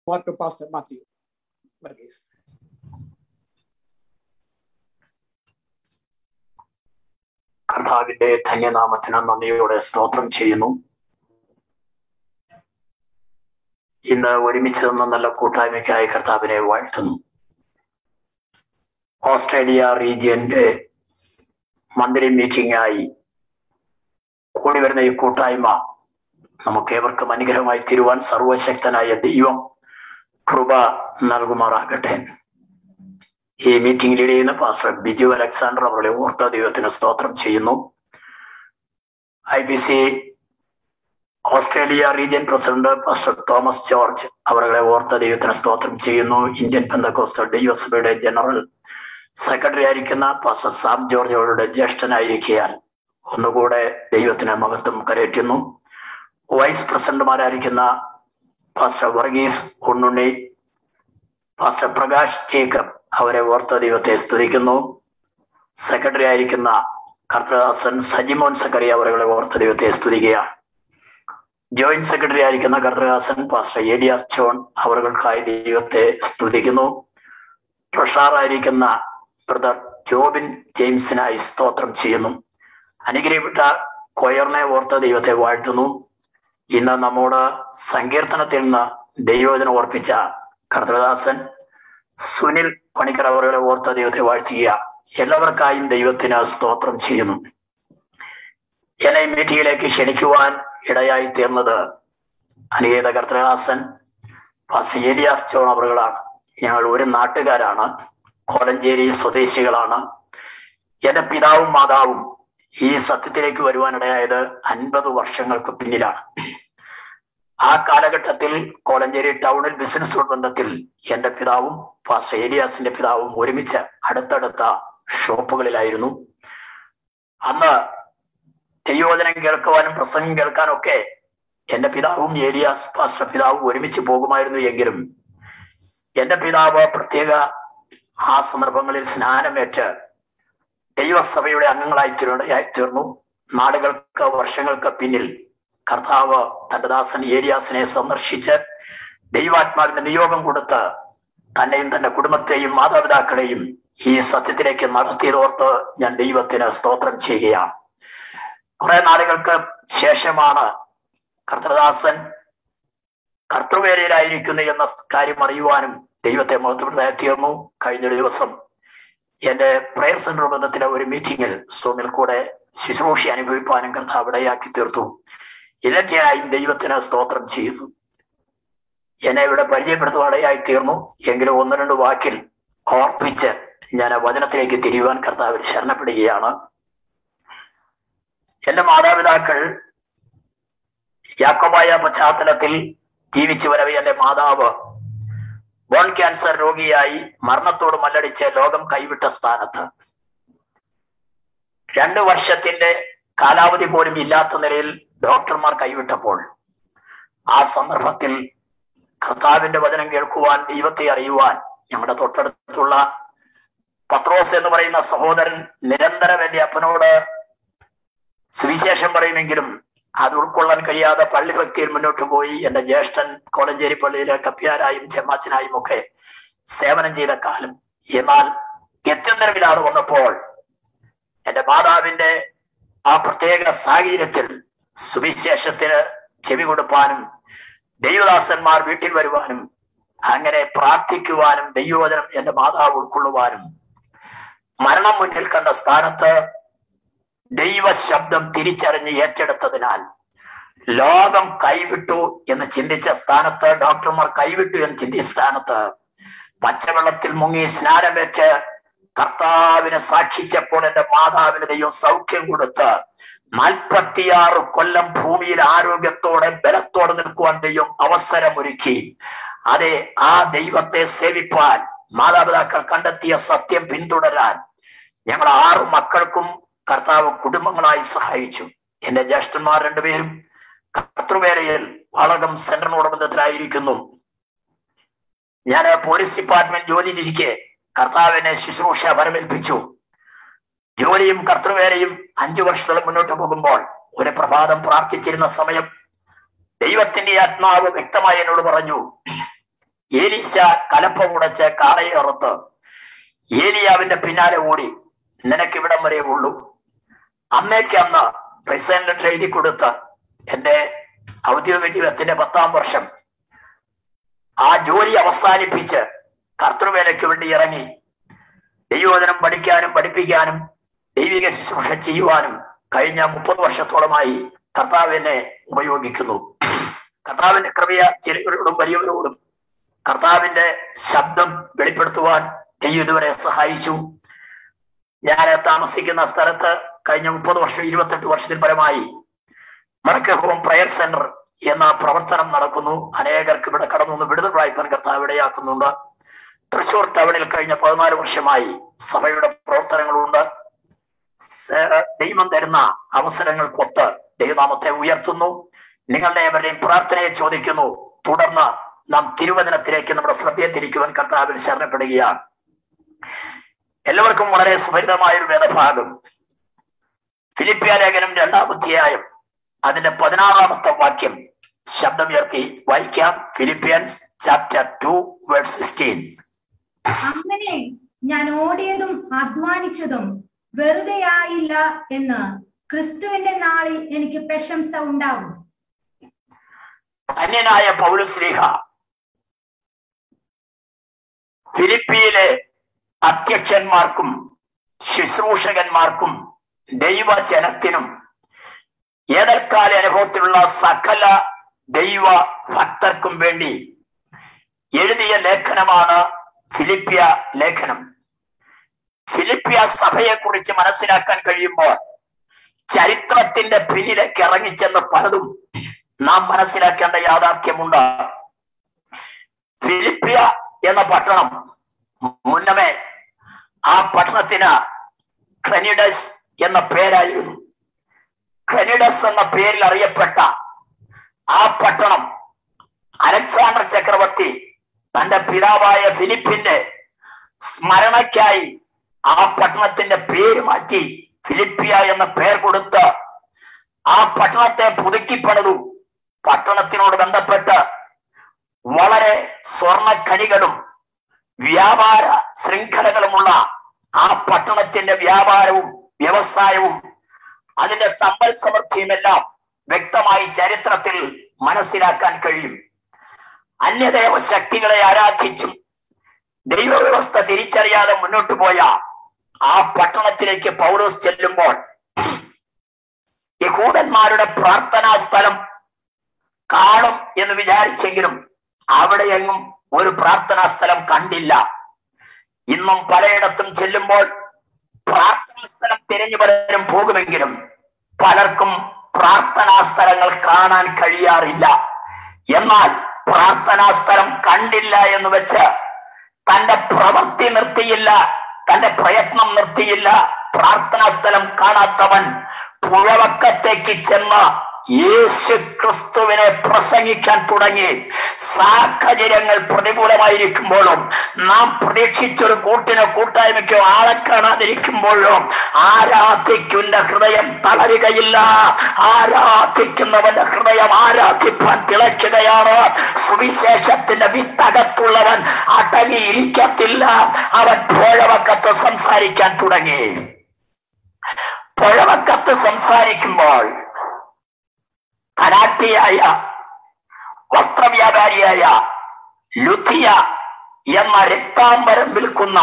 word to Pastor Matthew Varghese. കർത്താവിന്റെ ധന്യനാമത്തിന് നന്ദിയോടെ സ്തോത്രം ചെയ്യുന്നു ഇന്ന് ഒരുമിച്ച് നിന്ന നല്ല കൂട്ടായ്മയ്ക്കായി കർത്താവിനെ വാഴ്ത്തുന്നു ഓസ്ട്രേലിയ റീജിയന്റെ മന്ത്രി മീറ്റിംഗ് ആയി കൂടി വരുന്ന ഈ കൂട്ടായ്മ നമുക്ക് ഏവർക്കും അനുഗ്രഹമായി തീരുവാൻ സർവശക്തനായ ദൈവം കൃപ നൽകുമാറാകട്ടെ ഈ മീറ്റിംഗ് ലീഡ് ചെയ്യുന്ന പാസ്റ്റർ ബിജു അലക്സാണ്ടർ അവരുടെ ഓർത്ത ദൈവത്തിന് സ്തോത്രം ചെയ്യുന്നു I B C Australia region president pastor Thomas George അവരുടെ ഓർത്ത ദൈവത്തിന് സ്തോത്രം ചെയ്യുന്നു ഇന്ത്യൻ ബന്ധക്കോസ്റ്റൽ ദൈവസഭയുടെ ജനറൽ സെക്രട്ടറി ആയിരിക്കുന്ന പാസ്റ്റർ സാം ജോർജ് അവരുടെ ജ്യേഷ്ഠനായിരിക്കാൻ ഒന്നുകൂടെ ദൈവത്തിന് മഹത്വം കരയറ്റുന്നു വൈസ് പ്രസിഡന്റുമാരായിരിക്കുന്ന pastor Varghese Unnunni pastor Prakash Jacob അവരെ ഓർത്ത ദൈവത്തെ സ്തുതിക്കുന്നു സെക്രട്ടറി ആയിരിക്കുന്ന കർത്തദാസൻ സജിമോൻ സക്കറി അവരെ ഓർത്ത ദൈവത്തെ സ്തുതിക്കുകയാണ് ജോയിന്റ് സെക്രട്ടറി ആയിരിക്കുന്ന കർത്തദാസൻ പാസ്റ്റർ ഏലിയാസ് ചോൺ അവർക്കായി ദൈവത്തെ സ്തുതിക്കുന്നു ട്രഷറായിരിക്കുന്ന ബ്രദർ ജോബിൻ ജെയിംസിനായി സ്തോത്രം ചെയ്യുന്നു അനുഗ്രഹപ്പെട്ട കൊയറിനെ ഓർത്ത ദൈവത്തെ വാഴ്ത്തുന്നു ഇന്ന് നമ്മോട് സങ്കീർത്തനത്തിൽ നിന്ന് ദൈവജനം ഓർപ്പിച്ച കർത്തദാസൻ സുനിൽ പണിക്കർ അവരുടെ ഓർത്ത ദൈവത്തെ വാഴ്ത്തുക എല്ലാവർക്കായും ദൈവത്തിന് സ്തോത്രം ചെയ്യുന്നു എന്നെ മീറ്റിംഗിലേക്ക് ക്ഷണിക്കുവാൻ ഇടയായി തീർന്നത് അനികേത കർത്തദാസൻ പാസ്റ്റർ ഏലിയാസ് ചോൺ അവറുകളാണ് ഞങ്ങൾ ഒരു നാട്ടുകാരാണ് കോലഞ്ചേരി സ്വദേശികളാണ് എന്റെ പിതാവും മാതാവും ഈ സത്യത്തിലേക്ക് വരുവാനിടയായത് അൻപത് വർഷങ്ങൾക്ക് പിന്നിലാണ് ആ കാലഘട്ടത്തിൽ കോലഞ്ചേരി ടൗണിൽ ബിസിനസ് ബന്ധത്തിൽ എന്റെ പിതാവും പാസ്റ്റർ ഏലിയാസിന്റെ പിതാവും ഒരുമിച്ച് അടുത്തടുത്ത ഷോപ്പുകളിലായിരുന്നു അന്ന് ദൈവോചനം കേൾക്കുവാനും പ്രസംഗം കേൾക്കാനും ഒക്കെ എന്റെ പിതാവും ഏലിയാസ് പാസ്റ്റർ പിതാവും ഒരുമിച്ച് പോകുമായിരുന്നു എങ്കിലും എന്റെ പിതാവ് പ്രത്യേക ആ സന്ദർഭങ്ങളിൽ സ്നാനമേറ്റ് ദൈവസഭയുടെ അംഗങ്ങളായി തീർന്നയായി തീർന്നു നാടുകൾക്ക് വർഷങ്ങൾക്ക് പിന്നിൽ കർത്താവ് തന്റെ ദാസൻ ഏരിയാസിനെ സന്ദർശിച്ച് ദൈവാത്മാവിന്റെ നിയോഗം കൊടുത്ത് തന്നെയും തന്റെ കുടുംബത്തെയും മാതാപിതാക്കളെയും ഈ സത്യത്തിലേക്ക് നടത്തിയതോർത്ത് ഞാൻ ദൈവത്തിന് സ്തോത്രം ചെയ്യുകയാണ് കുറെ നാളുകൾക്ക് ശേഷമാണ് കർത്തദാസൻ കർത്തൃവേലയിലായിരിക്കുന്നു എന്ന കാര്യം അറിയുവാനും ദൈവത്തെ മഹത്വപ്പെടുത്താൻ തീർന്നു കഴിഞ്ഞൊരു ദിവസം എന്റെ പ്രയർ സെന്റർ ബന്ധത്തിലെ ഒരു മീറ്റിംഗിൽ സോമിൽ കൂടെ ശുശ്രൂഷ അനുഭവിപ്പാനും കർത്താവ് ഇടയാക്കി തീർത്തു ഇലറ്റയായും ദൈവത്തിന് സ്തോത്രം ചെയ്യുന്നു എന്നെ ഇവിടെ പരിചയപ്പെടുത്തുവാടയായി തീർന്നു എങ്കിലും ഒന്ന് രണ്ട് വാക്കിൽ ഓർപ്പിച്ച് ഞാൻ വചനത്തിലേക്ക് തിരിയുവാൻ കർത്താവിൽ ശരണപ്പെടുകയാണ് എന്റെ മാതാപിതാക്കൾ യാക്കോബായ പശ്ചാത്തലത്തിൽ ജീവിച്ചു വരവെ എന്റെ മാതാവ് ബോൺ ക്യാൻസർ രോഗിയായി മരണത്തോട് മല്ലടിച്ച് ലോകം കൈവിട്ട സ്ഥാനത്ത് രണ്ടു വർഷത്തിന്റെ കാലാവധി പോലും ഇല്ലാത്ത നിലയിൽ ഡോക്ടർമാർ കൈവിട്ടപ്പോൾ ആ സന്ദർഭത്തിൽ കർത്താവിന്റെ വചനം കേൾക്കുവാൻ ദൈവത്തെ അറിയുവാൻ ഞങ്ങളുടെ തൊട്ടടുത്തുള്ള പത്രോസ് എന്ന് പറയുന്ന സഹോദരൻ നിരന്തരം എന്റെ അപ്പനോട് സുവിശേഷം പറയുമെങ്കിലും അത് ഉൾക്കൊള്ളാൻ കഴിയാതെ പള്ളി ഭക്തിയിൽ മുന്നോട്ട് പോയി എന്റെ ജ്യേഷ്ഠൻ കോളഞ്ചേരി പള്ളിയിലെ കപ്പ്യാരായും ചെമ്മാച്ചനായും ഒക്കെ സേവനം ചെയ്ത കാലം എന്നാൽ ഗത്യന്തരമില്ലാതെ വന്നപ്പോൾ എന്റെ മാതാവിന്റെ ആ പ്രത്യേക സാഹചര്യത്തിൽ സുവിശേഷത്തിന് ചെവി കൊടുപ്പാനും ദൈവദാസന്മാർ വീട്ടിൽ വരുവാനും അങ്ങനെ പ്രാർത്ഥിക്കുവാനും ദൈവവചനം എന്റെ മാതാവ് ഉൾക്കൊള്ളുവാനും മരണം മുന്നിൽ കണ്ട സ്ഥാനത്ത് ദൈവ ശബ്ദം തിരിച്ചറിഞ്ഞ് ഏറ്റെടുത്തതിനാൽ ലോകം കൈവിട്ടു എന്ന് ചിന്തിച്ച സ്ഥാനത്ത് ഡോക്ടർമാർ കൈവിട്ടു എന്ന് ചിന്തിച്ച സ്ഥാനത്ത് പച്ചവെള്ളത്തിൽ മുങ്ങി സ്നാനമേറ്റ് കർത്താവിനെ സാക്ഷിച്ചപ്പോൾ എന്റെ മാതാവിന് ദൈവം സൗഖ്യം കൊടുത്ത് നാൽപ്പത്തിയാറ് കൊല്ലം ഭൂമിയിൽ ആരോഗ്യത്തോടെ ബലത്തോടെ നിൽക്കുവാൻ ദൈവം അവസരമൊരുക്കി അതെ ആ ദൈവത്തെ സേവിപ്പാൻ മാതാപിതാക്കൾ കണ്ടെത്തിയ സത്യം പിന്തുടരാൻ ഞങ്ങൾ ആറു മക്കൾക്കും കർത്താവ് കുടുംബങ്ങളായി സഹായിച്ചു എന്റെ ജ്യേഷ്ഠന്മാർ രണ്ടുപേരും കർത്തൃവേലയിൽ വളകം സെന്ററിനോട് ബന്ധത്തിലായിരിക്കുന്നു ഞാൻ പോലീസ് ഡിപ്പാർട്ട്മെന്റ് ജോലിയിലിരിക്കെ കർത്താവിനെ ശുശ്രൂഷ വരമേൽപ്പിച്ചു ജോലിയും കർത്തൃവേലയും അഞ്ചു വർഷത്തോളം മുന്നോട്ട് പോകുമ്പോൾ ഒരു പ്രഭാതം പ്രാർത്ഥിച്ചിരുന്ന സമയം ദൈവത്തിന്റെ ആത്മാവ് വ്യക്തമായി എന്നോട് പറഞ്ഞു ഏലീശ കലപ്പ ഉടച്ച് കാളയെ അറുത്ത് ഏലിയാവിന്റെ പിന്നാലെ ഓടി നിനക്ക് ഇവിടം വരെ ഉള്ളൂ അമ്മയ്ക്ക് അന്ന് റിസൈൻമെന്റ് എഴുതി കൊടുത്ത് എന്റെ ഔദ്യോഗിക ജീവിതത്തിന്റെ പത്താം വർഷം ആ ജോലി അവസാനിപ്പിച്ച് കർത്തൃവേലയ്ക്ക് വേണ്ടി ഇറങ്ങി ദൈവവചനം പഠിക്കാനും പഠിപ്പിക്കാനും ദൈവിക ശുശ്രൂഷ ചെയ്യുവാനും കഴിഞ്ഞ മുപ്പത് വർഷത്തോളമായി കർത്താവ് എന്നെ ഉപയോഗിക്കുന്നു കർത്താവിന്റെ കൃപയ ചെറിയവരോടും വലിയവരോടും കർത്താവിന്റെ ശബ്ദം വെളിപ്പെടുത്തുവാൻ ദൈവം ഇതുവരെ സഹായിച്ചു ഞാൻ താമസിക്കുന്ന സ്ഥലത്ത് കഴിഞ്ഞ മുപ്പത് വർഷം ഇരുപത്തെട്ട് വർഷത്തിൽ പരമായി മടക്ക ഹോം പ്രയർ സെന്റർ എന്ന പ്രവർത്തനം നടക്കുന്നു അനേകർക്ക് ഇവിടെ കടന്നു വന്ന് വിടുതൽ വായ്പൻ കർത്താവ് ഇടയാക്കുന്നുണ്ട് തൃശൂർ ടൗണിൽ കഴിഞ്ഞ പതിനാല് വർഷമായി സഭയുടെ പ്രവർത്തനങ്ങളുണ്ട് സ- ദൈവം തരുന്ന അവസരങ്ങൾക്കൊത്ത് ദൈവനാമത്തെ ഉയർത്തുന്നു നിങ്ങളുടെ ഏവരുടെയും പ്രാർത്ഥനയെ ചോദിക്കുന്നു തുടർന്ന് നാം തിരുവചനത്തിലേക്ക് നമ്മുടെ ശ്രദ്ധയെ തിരിക്കുവാൻ കർത്താവിൽ ശരണപ്പെടുകയാണ് എല്ലാവർക്കും വളരെ സുപരിതമായ ഒരു വേദഭാഗം ഫിലിപ്പിയ ലേഖനം രണ്ടാം അധ്യായം അതിന്റെ പതിനാറാമത്തെ വാക്യം ശബ്ദമുയർത്തി വായിക്കാം Philippians chapter two word sixteen അങ്ങനെ ഞാൻ ഓടിയതും അധ്വാനിച്ചതും വെറുതെയായില്ല എന്ന് ക്രിസ്തുവിന്റെ നാളിൽ എനിക്ക് പ്രശംസ ഉണ്ടാകും ധന്യനായ പൗലുശ്രീഹ ഫിലിപ്പിയിലെ അധ്യക്ഷന്മാർക്കും ശുശ്രൂഷകന്മാർക്കും ദൈവജനത്തിനും ഏതൽക്കാല അനുഭവത്തിലുള്ള സകല ദൈവ ഭക്തർക്കും വേണ്ടി എഴുതിയ ലേഖനമാണ് ഫിലിപ്പിയ ലേഖനം ഫിലിപ്പിയ സഭയെ കുറിച്ച് മനസ്സിലാക്കാൻ കഴിയുമ്പോൾ ചരിത്രത്തിന്റെ പിന്നിലേക്ക് ഇറങ്ങിച്ചെന്ന് പലതും നാം മനസ്സിലാക്കേണ്ട യാഥാർത്ഥ്യമുണ്ട് ഫിലിപ്പിയ എന്ന പട്ടണം മുന്നമേ ആ പട്ടണത്തിന് ക്രനിഡസ് എന്ന പേരായിരുന്നു ക്രനിഡസ് എന്ന പേരിൽ അറിയപ്പെട്ട ആ പട്ടണം അലക്സാണ്ടർ ചക്രവർത്തി തന്റെ പിതാവായ ഫിലിപ്പിന്റെ സ്മരണയ്ക്കായി ആ പട്ടണത്തിന്റെ പേര് മാറ്റി ഫിലിപ്പിയ എന്ന പേർ കൊടുത്ത് ആ പട്ടണത്തെ പുതുക്കിപ്പണിതു പട്ടണത്തിനോട് ബന്ധപ്പെട്ട് വളരെ സ്വർണക്കണികളും വ്യാപാര ശൃംഖലകളുമുള്ള ആ പട്ടണത്തിന്റെ വ്യാപാരവും വ്യവസായവും അതിന്റെ സമ്പൽ സമൃദ്ധിയുമെല്ലാം വ്യക്തമായി ചരിത്രത്തിൽ മനസ്സിലാക്കാൻ കഴിയും അന്യദേവ ശക്തികളെ ആരാധിച്ചും ദൈവവ്യവസ്ഥ തിരിച്ചറിയാതെ മുന്നോട്ട് പോയ ആ പട്ടണത്തിലേക്ക് പൗലോസ് ചെല്ലുമ്പോൾ യഹൂദന്മാരുടെ പ്രാർത്ഥനാ സ്ഥലം കാണും എന്ന് വിചാരിച്ചെങ്കിലും അവിടെയെങ്ങും ഒരു പ്രാർത്ഥനാ സ്ഥലം കണ്ടില്ല ഇന്നും പലയിടത്തും ചെല്ലുമ്പോൾ പ്രാർത്ഥനാ സ്ഥലം തിരഞ്ഞു പലരും പോകുമെങ്കിലും പലർക്കും പ്രാർത്ഥനാ സ്ഥലങ്ങൾ കാണാൻ കഴിയാറില്ല എന്നാൽ പ്രാർത്ഥനാ സ്ഥലം കണ്ടില്ല എന്ന് വെച്ച് തന്റെ പ്രവൃത്തി നിർത്തിയില്ല തന്റെ പ്രയത്നം നിർത്തിയില്ല പ്രാർത്ഥനാ സ്ഥലം കാണാത്തവൻ പുഴവക്കത്തേക്ക് ചെന്ന് യേശു ക്രിസ്തുവിനെ പ്രസംഗിക്കാൻ തുടങ്ങി സാഹചര്യങ്ങൾ പ്രതികൂലമായിരിക്കുമ്പോഴും നാം പ്രതീക്ഷിച്ചൊരു കൂട്ടിനോ കൂട്ടായ്മയ്ക്കോ ആളെ കാണാതിരിക്കുമ്പോഴും ആരാധിക്കുന്ന ഹൃദയം തളരുകയില്ല ആരാധിക്കുന്നവന്റെ ഹൃദയം ആരാധിപ്പാൻ തിളയ്ക്കുകയാണ് സുവിശേഷത്തിന്റെ വിത്തകത്തുള്ളവൻ അടങ്ങിയിരിക്കത്തില്ല അവൻ പുഴവക്കത്ത് സംസാരിക്കാൻ തുടങ്ങി പുഴവക്കത്ത് സംസാരിക്കുമ്പോൾ ധനാട്ടിയായ വസ്ത്രവ്യാപാരിയായ ലുഥിയ എന്ന രക്താംബരം വിൽക്കുന്ന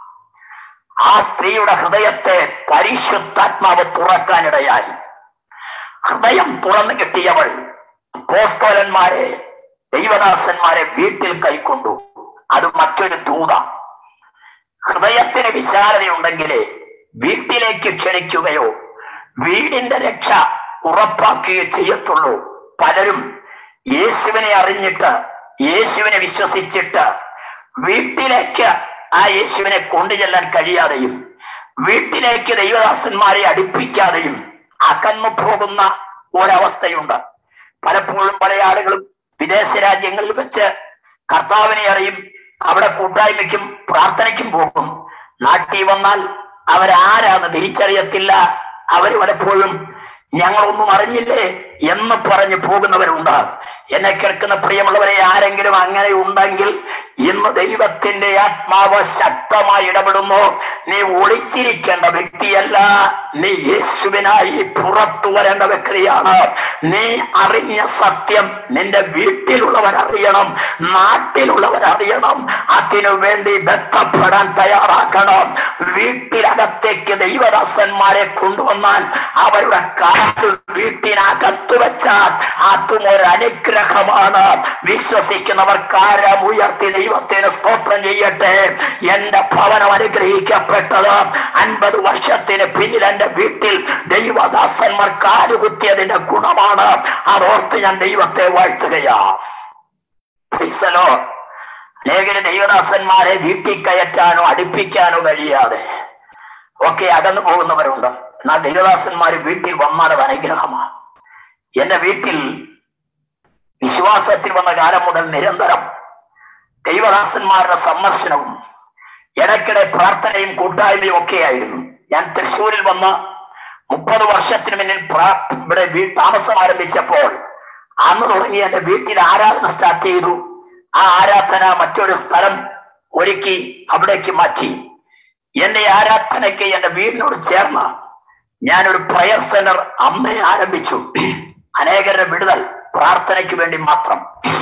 ആ സ്ത്രീയുടെ ഹൃദയത്തെ പരിശുദ്ധാത്മാവ് തുറക്കാനിടയായി ഹൃദയം തുറന്നു കിട്ടിയവൾ പോസ്തോലന്മാരെ ദൈവദാസന്മാരെ വീട്ടിൽ കൈക്കൊണ്ടു അത് മറ്റൊരു ദൂത ഹൃദയത്തിന് വിശാലതയുണ്ടെങ്കിലേ വീട്ടിലേക്ക് ക്ഷണിക്കുകയോ വീടിന്റെ രക്ഷ ഉറപ്പാക്കുകയോ ചെയ്യത്തുള്ളൂ പലരും യേശുവിനെ അറിഞ്ഞിട്ട് യേശുവിനെ വിശ്വസിച്ചിട്ട് വീട്ടിലേക്ക് ആ യേശുവിനെ കൊണ്ടുചെല്ലാൻ കഴിയാതെയും വീട്ടിലേക്ക് ദൈവദാസന്മാരെ അടുപ്പിക്കാതെയും അകന്നു പോകുന്ന ഒരവസ്ഥയുണ്ട് പലപ്പോഴും പല ആളുകളും വിദേശ രാജ്യങ്ങളിൽ വെച്ച് കർത്താവിനെ അറിയും അവിടെ കൂട്ടായ്മയ്ക്കും പ്രാർത്ഥനയ്ക്കും പോകും നാട്ടിൽ വന്നാൽ അവരാരാന്ന് തിരിച്ചറിയത്തില്ല അവർ പലപ്പോഴും ഞങ്ങളൊന്നും അറിഞ്ഞില്ലേ എന്ന് പറഞ്ഞു പോകുന്നവരുണ്ട് എന്നെ കേൾക്കുന്ന പ്രിയമുള്ളവരെ ആരെങ്കിലും അങ്ങനെ ഉണ്ടെങ്കിൽ ഇന്ന് ദൈവത്തിന്റെ ആത്മാവ് ശക്തമായി ഇടപെടുന്നു നീ ഒളിച്ചിരിക്കേണ്ട വ്യക്തിയല്ല നീ യേശുവിനായി പുറത്തു വരേണ്ട വ്യക്തിയാണ് നീ അറിഞ്ഞ സത്യം നിന്റെ വീട്ടിലുള്ളവർ അറിയണം നാട്ടിലുള്ളവർ അറിയണം അതിനു വേണ്ടി ബന്ധപ്പെടാൻ തയ്യാറാക്കണം വീട്ടിനകത്തേക്ക് ദൈവദാസന്മാരെ കൊണ്ടുവന്നാൽ അവരുടെ കാല് വീട്ടിനകത്ത് വെച്ചാൽ അതും ഒരു അനുഗ്രഹമാണ് വിശ്വസിക്കുന്നവർ കാരം ഉയർത്തി ദൈവത്തിന് സ്തോത്രം ചെയ്യട്ടെ എന്റെ ഭവനം അനുഗ്രഹിക്കപ്പെട്ടത് അൻപത് വർഷത്തിന് പിന്നിൽ എന്റെ വീട്ടിൽ ദൈവദാസന്മാർ കാലുകുത്തിയതിന്റെ ഗുണമാണ് അതോർത്ത് ഞാൻ ദൈവത്തെ വാഴ്ത്തുകയാ പ്രീസലോ അനേകര് ദൈവദാസന്മാരെ വീട്ടിൽ കയറ്റാനോ അടുപ്പിക്കാനോ കഴിയാതെ ഒക്കെ അകന്നു പോകുന്നവരുണ്ട് എന്നാൽ ദൈവദാസന്മാർ വീട്ടിൽ വന്നാൽ അത് അനുഗ്രഹമാണ് എന്റെ വീട്ടിൽ വിശ്വാസത്തിൽ വന്ന കാലം മുതൽ നിരന്തരം ദൈവദാസന്മാരുടെ സന്ദർശനവും ഇടയ്ക്കിടെ പ്രാർത്ഥനയും കൂട്ടായ്മയും ഒക്കെയായിരുന്നു ഞാൻ തൃശ്ശൂരിൽ വന്ന് മുപ്പത് വർഷത്തിന് മുന്നിൽ പ്രാ- ഇവിടെ വീ താമസം ആരംഭിച്ചപ്പോൾ അന്ന് തുടങ്ങി എന്റെ വീട്ടിൽ ആരാധന സ്റ്റാർട്ട് ചെയ്തു ആ ആരാധന മറ്റൊരു സ്ഥലം ഒരുക്കി അവിടേക്ക് മാറ്റി എന്റെ ആരാധനയ്ക്ക് എന്റെ വീടിനോട് ചേർന്ന് ഞാനൊരു പ്രയർ സെന്റർ അമ്മേ ആരംഭിച്ചു അനേകരുടെ വിടുതൽ പ്രാർത്ഥനയ്ക്ക് വേണ്ടി മാത്രം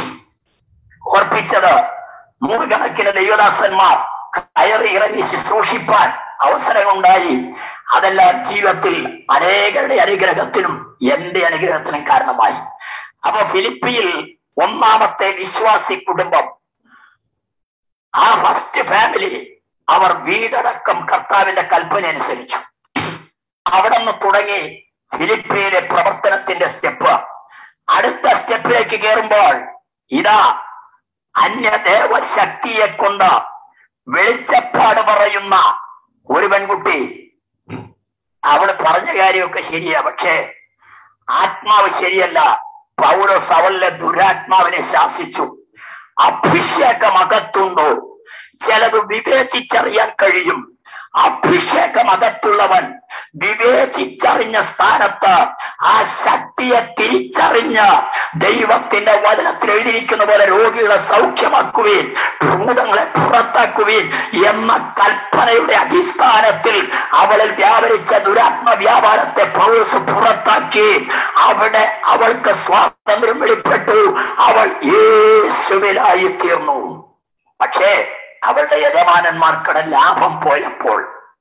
ഓർപ്പിച്ചത് നൂറുകണക്കിന് ദൈവദാസന്മാർ കയറി ഇറങ്ങി ശുശ്രൂഷിപ്പാൻ അവസരങ്ങളുണ്ടായി അതെല്ലാം ജീവിതത്തിൽ അനേകരുടെ അനുഗ്രഹത്തിനും എന്റെ അനുഗ്രഹത്തിനും കാരണമായി അപ്പൊ ഫിലിപ്പിയിൽ ഒന്നാമത്തെ വിശ്വാസി കുടുംബം ആ ഫസ്റ്റ് ഫാമിലി അവർ വീടടക്കം കർത്താവിന്റെ കൽപ്പന അനുസരിച്ചു അവിടെ നിന്ന് തുടങ്ങി ഫിലിപ്പിയിലെ പ്രവർത്തനത്തിന്റെ സ്റ്റെപ്പ് അടുത്ത സ്റ്റെപ്പിലേക്ക് കയറുമ്പോൾ ഇതാ അന്യദേവ ശക്തിയെ കൊണ്ട് വെളിച്ചപ്പാട് പറയുന്ന ഒരു പെൺകുട്ടി അവള് പറഞ്ഞ കാര്യമൊക്കെ ശരിയാ പക്ഷേ ആത്മാവ് ശരിയല്ല പൗലോസ് അവളിലെ ദുരാത്മാവിനെ ശാസിച്ചു അഭിഷേകം അകത്തുണ്ടോ ചിലത് വിവേചിച്ചറിയാൻ കഴിയും അഭിഷേകം അകത്തുള്ളവൻ വിവേചിച്ചറിഞ്ഞ സ്ഥാനത്ത് ആ ശക്തിയെ തിരിച്ചറിഞ്ഞ് ദൈവത്തിന്റെ വചനത്തിൽ എഴുതിയിരിക്കുന്ന പോലെ രോഗികളെ സൗഖ്യമാക്കുവീൻ ഭൂതങ്ങളെ പുറത്താക്കുവീൻ എന്ന കൽപ്പനയുടെ അടിസ്ഥാനത്തിൽ അവളിൽ വ്യാപരിച്ച ദുരാത്മ വ്യാപാരത്തെ പൗരസ് പുറത്താക്കി അവിടെ അവൾക്ക് സ്വാതന്ത്ര്യം വെളിപ്പെട്ടു അവൾ യേശുവിലായി തീർന്നു പക്ഷേ അവളുടെ യജമാനന്മാർക്കിടെ ലാഭം പോയപ്പോൾ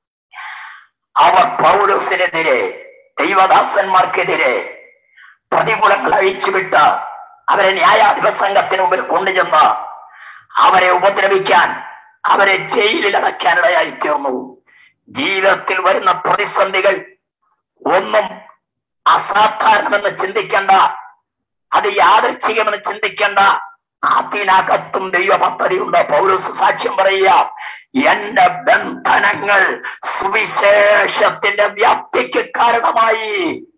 അവർ പൗരസിനെതിരെ ദൈവദാസന്മാർക്കെതിരെ പ്രതികൂലങ്ങൾ അഴിച്ചുവിട്ട് അവരെ ന്യായാധിപ സംഘത്തിന് മുമ്പിൽ കൊണ്ടുചെന്ന് അവരെ ഉപദ്രവിക്കാൻ അവരെ ജയിലിൽ അടയ്ക്കാനിടയായി തീർന്നു ജീവിതത്തിൽ വരുന്ന പ്രതിസന്ധികൾ ഒന്നും അസാധാരണമെന്ന് ചിന്തിക്കേണ്ട അത് യാദൃച്ഛികമെന്ന് ചിന്തിക്കേണ്ട അതിനകത്തും ദൈവ പദ്ധതിയുണ്ട് പൗരസ് സാക്ഷ്യം പറയുക എന്റെ ബന്ധനങ്ങൾ സുവിശേഷത്തിന്റെ വ്യാപ്തിക്ക് കാരണമായി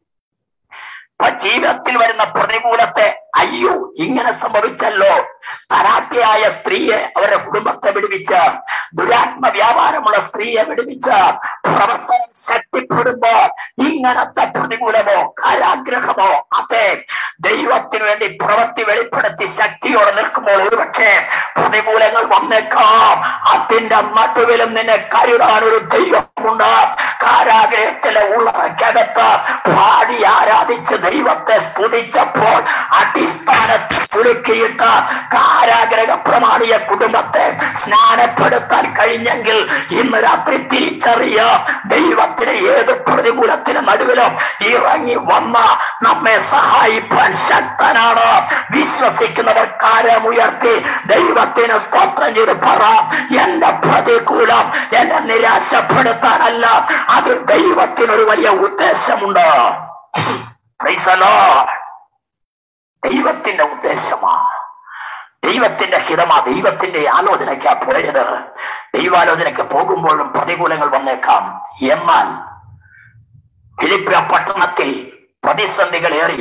അപ്പൊ ജീവിതത്തിൽ വരുന്ന പ്രതികൂലത്തെ അയ്യോ ഇങ്ങനെ സംഭവിച്ചല്ലോ തനാട്യയായ സ്ത്രീയെ അവരുടെ കുടുംബത്തെ വിടുവിച്ച് ദുരാത്മ വ്യാപാരമുള്ള സ്ത്രീയെ വിടുവിച്ച് പ്രവർത്തനം ശക്തിപ്പെടുമ്പോ ഇങ്ങനത്തെ പ്രതികൂലമോ കാരാഗ്രഹമോ അതെ ദൈവത്തിന് വേണ്ടി പ്രവൃത്തി വെളിപ്പെടുത്തി ശക്തിയോടെ നിൽക്കുമ്പോൾ ഒരുപക്ഷെ പ്രതികൂലങ്ങൾ വന്നേക്കാം അതിന്റെ നടുവിലും നിന്നെ കരുതാൻ ഒരു ദൈവമുണ്ട് കാരാഗ്രഹത്തിലെ ഉള്ളറക്കകത്ത് പാടി ആരാധിച്ച് ദൈവത്തെ സ്തുതിച്ചപ്പോൾ അടിസ്ഥാനത്തിൽ കുലുക്കിയിട്ട് കാരാഗ്രഹ പ്രമാണിയ കുടുംബത്തെ സ്നാനപ്പെടുത്താൻ കഴിഞ്ഞെങ്കിൽ ഇന്ന് രാത്രി തിരിച്ചറിയ ദൈവത്തിന് ഏത് പ്രതികൂലത്തിന് നടുവിലും ഇറങ്ങി വന്ന നമ്മെ സഹായിപ്പാൻ ശക്തനാണ് വിശ്വസിക്കുന്നവർ കാരമുയർത്തി ദൈവത്തിന് സ്തോത്രം ചെയ്ത് പറ എന്റെ പ്രതികൂലം എന്നെ നിരാശപ്പെടുത്താനല്ല അത് ദൈവത്തിനൊരു വലിയ ഉദ്ദേശമുണ്ട് Praise the Lord. ദൈവത്തിന്റെ ഉദ്ദേശമാ ദൈവത്തിന്റെ ഹിതമാ ദൈവത്തിന്റെ ആലോചനയ്ക്കാ പോയത് ദൈവാലോചനയ്ക്ക് പോകുമ്പോഴും പ്രതികൂലങ്ങൾ വന്നേക്കാം എന്നാൽ ഫിലിപ്പിയ പട്ടണത്തിൽ പ്രതിസന്ധികൾ ഏറി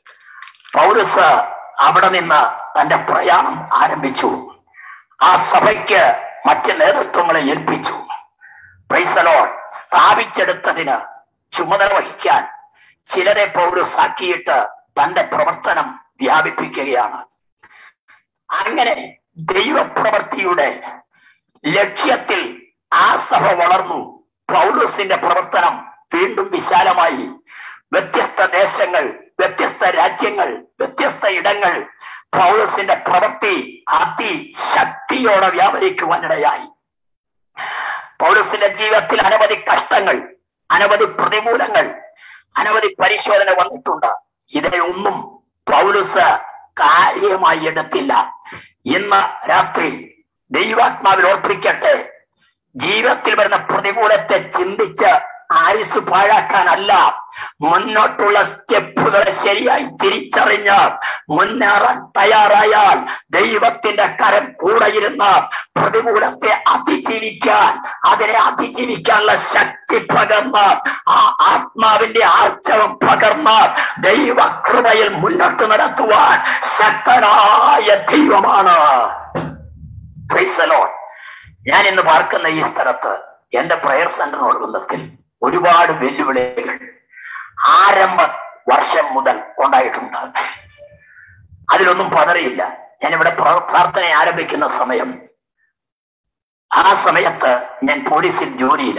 പൗരസ് അവിടെ നിന്ന് തന്റെ പ്രയാണം ആരംഭിച്ചു ആ സഭയ്ക്ക് മറ്റ് നേതൃത്വങ്ങളെ ഏൽപ്പിച്ചു പ്രൈസലോൺ സ്ഥാപിച്ചെടുത്തതിന് ചുമതല വഹിക്കാൻ ചിലരെ പൗരസാക്കിയിട്ട് തന്റെ പ്രവർത്തനം വ്യാപിപ്പിക്കുകയാണ് അങ്ങനെ ദൈവപ്രവൃത്തിയുടെ ലക്ഷ്യത്തിൽ ആ സഭ വളർന്നു പൗലോസിന്റെ പ്രവർത്തനം വീണ്ടും വിശാലമായി വ്യത്യസ്ത ദേശങ്ങൾ വ്യത്യസ്ത രാജ്യങ്ങൾ വ്യത്യസ്ത ഇടങ്ങൾ പൗലോസിന്റെ പ്രവൃത്തി അതിശക്തിയോടെ വ്യാപരിക്കുവാനിടയായി പൗലോസിന്റെ ജീവിതത്തിൽ അനവധി കഷ്ടങ്ങൾ അനവധി പ്രതികൂലങ്ങൾ അനവധി പരിശോധന വന്നിട്ടുണ്ട് ഇതൊന്നും പൗലുസ് കാര്യമായി എടുത്തില്ല ഇന്ന് രാത്രി ദൈവാത്മാവിൽ ഓർപ്പിക്കട്ടെ ജീവിതത്തിൽ വരുന്ന പ്രതികൂലത്തെ ചിന്തിച്ച് ആയുസ് പാഴാക്കാനല്ല മുന്നോട്ടുള്ള സ്റ്റെപ്പുകളെ ശരിയായി തിരിച്ചറിഞ്ഞ് മുന്നേറാൻ തയ്യാറായാൽ ദൈവത്തിന്റെ കരം കൂടെ ഇരുന്ന് പ്രതികൂലത്തെ അതിജീവിക്കാൻ അതിനെ അതിജീവിക്കാനുള്ള ശക്തി പകർന്ന് ആ ആത്മാവിന്റെ ആർച്ചവം പകർന്ന് ദൈവകൃപയിൽ മുന്നോട്ട് നടത്തുവാൻ ശക്തനായ ദൈവമാണ് Praise the Lord. ഞാൻ ഇന്ന് പാർക്കുന്ന ഈ സ്ഥലത്ത് എന്റെ പ്രയർ സെന്ററിനോട് ബന്ധത്തിൽ ഒരുപാട് വെല്ലുവിളികൾ ആരംഭ വർഷം മുതൽ ഉണ്ടായിട്ടുണ്ട് അതിലൊന്നും പതറിയില്ല ഞാനിവിടെ പ്ര- പ്രാർത്ഥന ആരംഭിക്കുന്ന സമയം ആ സമയത്ത് ഞാൻ പോലീസിൽ ജോലിയില്ല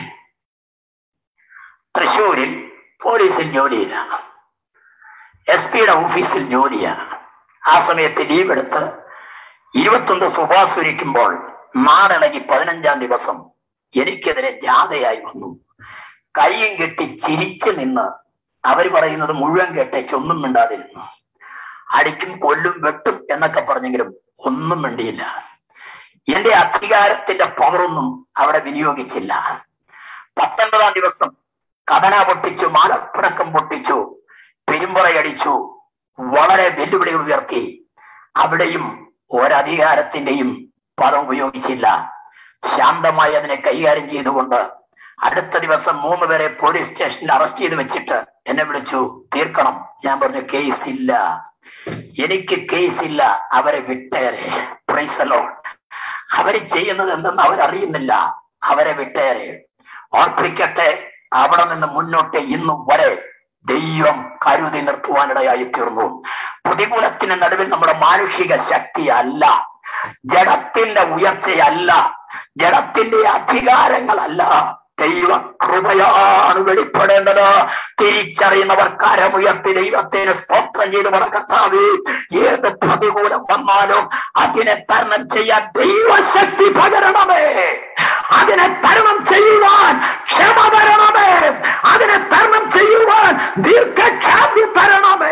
തൃശ്ശൂരിൽ പോലീസിൽ ജോലിയില്ല എസ് പിയുടെ ഓഫീസിൽ ജോലിയാണ് ആ സമയത്ത് ലീവ് എടുത്ത് ഇരുപത്തൊന്ന് സുഭാസുരിക്കുമ്പോൾ നാടിളകി പതിനഞ്ചാം ദിവസം എനിക്കെതിരെ ജാഥയായി വന്നു കൈയും കെട്ടി ചിരിച്ചു നിന്ന് അവര് പറയുന്നത് മുഴുവൻ കേട്ടേച്ച് ഒന്നും മിണ്ടാതിരുന്നു അടിക്കും കൊല്ലും വെട്ടും എന്നൊക്കെ പറഞ്ഞെങ്കിലും ഒന്നും മിണ്ടിയില്ല എന്റെ അധികാരത്തിന്റെ പവറൊന്നും അവിടെ വിനിയോഗിച്ചില്ല പത്തൊൻപതാം ദിവസം കഥന പൊട്ടിച്ചു മാലപ്പിണക്കം പൊട്ടിച്ചു പെരുമ്പറയടിച്ചു വളരെ വെല്ലുവിളികൾ ഉയർത്തി അവിടെയും ഒരധികാരത്തിന്റെയും പദം ഉപയോഗിച്ചില്ല ശാന്തമായി അതിനെ കൈകാര്യം ചെയ്തുകൊണ്ട് അടുത്ത ദിവസം മൂന്ന് പേരെ പോലീസ് സ്റ്റേഷനിൽ അറസ്റ്റ് ചെയ്ത് വെച്ചിട്ട് എന്നെ വിളിച്ചു തീർക്കണം ഞാൻ പറഞ്ഞു കേസ് ഇല്ല എനിക്ക് കേസ് ഇല്ല അവരെ വിട്ടേരെ പ്രൈസലോ അവര് ചെയ്യുന്നത് എന്തെന്ന് അവരറിയുന്നില്ല അവരെ വിട്ടേരെ ഓർപ്പിക്കട്ടെ അവിടെ നിന്ന് മുന്നോട്ട് ഇന്നും വരെ ദൈവം കരുതി നിർത്തുവാനിടയായി തീർന്നു പ്രതികൂലത്തിന് നടുവിൽ നമ്മുടെ മാനുഷിക ശക്തി അല്ല ജഡത്തിന്റെ ഉയർച്ചയല്ല ജഡത്തിന്റെ അധികാരങ്ങളല്ല ദൈവ കൃപയാണ് വെളിപ്പെടേണ്ടത് തിരിച്ചറിയുന്നവർ കരമുയർത്തി ദൈവത്തിന് സ്തോത്രം ചെയ്ത് കർത്താവ് ഏത് പ്രതികൂലം വന്നാലും അതിനെ തരണം ചെയ്യാൻ ദൈവശക്തി പകരണമേ അതിനെ തരണം ചെയ്യുവാൻ ക്ഷമ തരണമേ അതിനെ തരണം ചെയ്യുവാൻ ദീർഘക്ഷാന്തി തരണമേ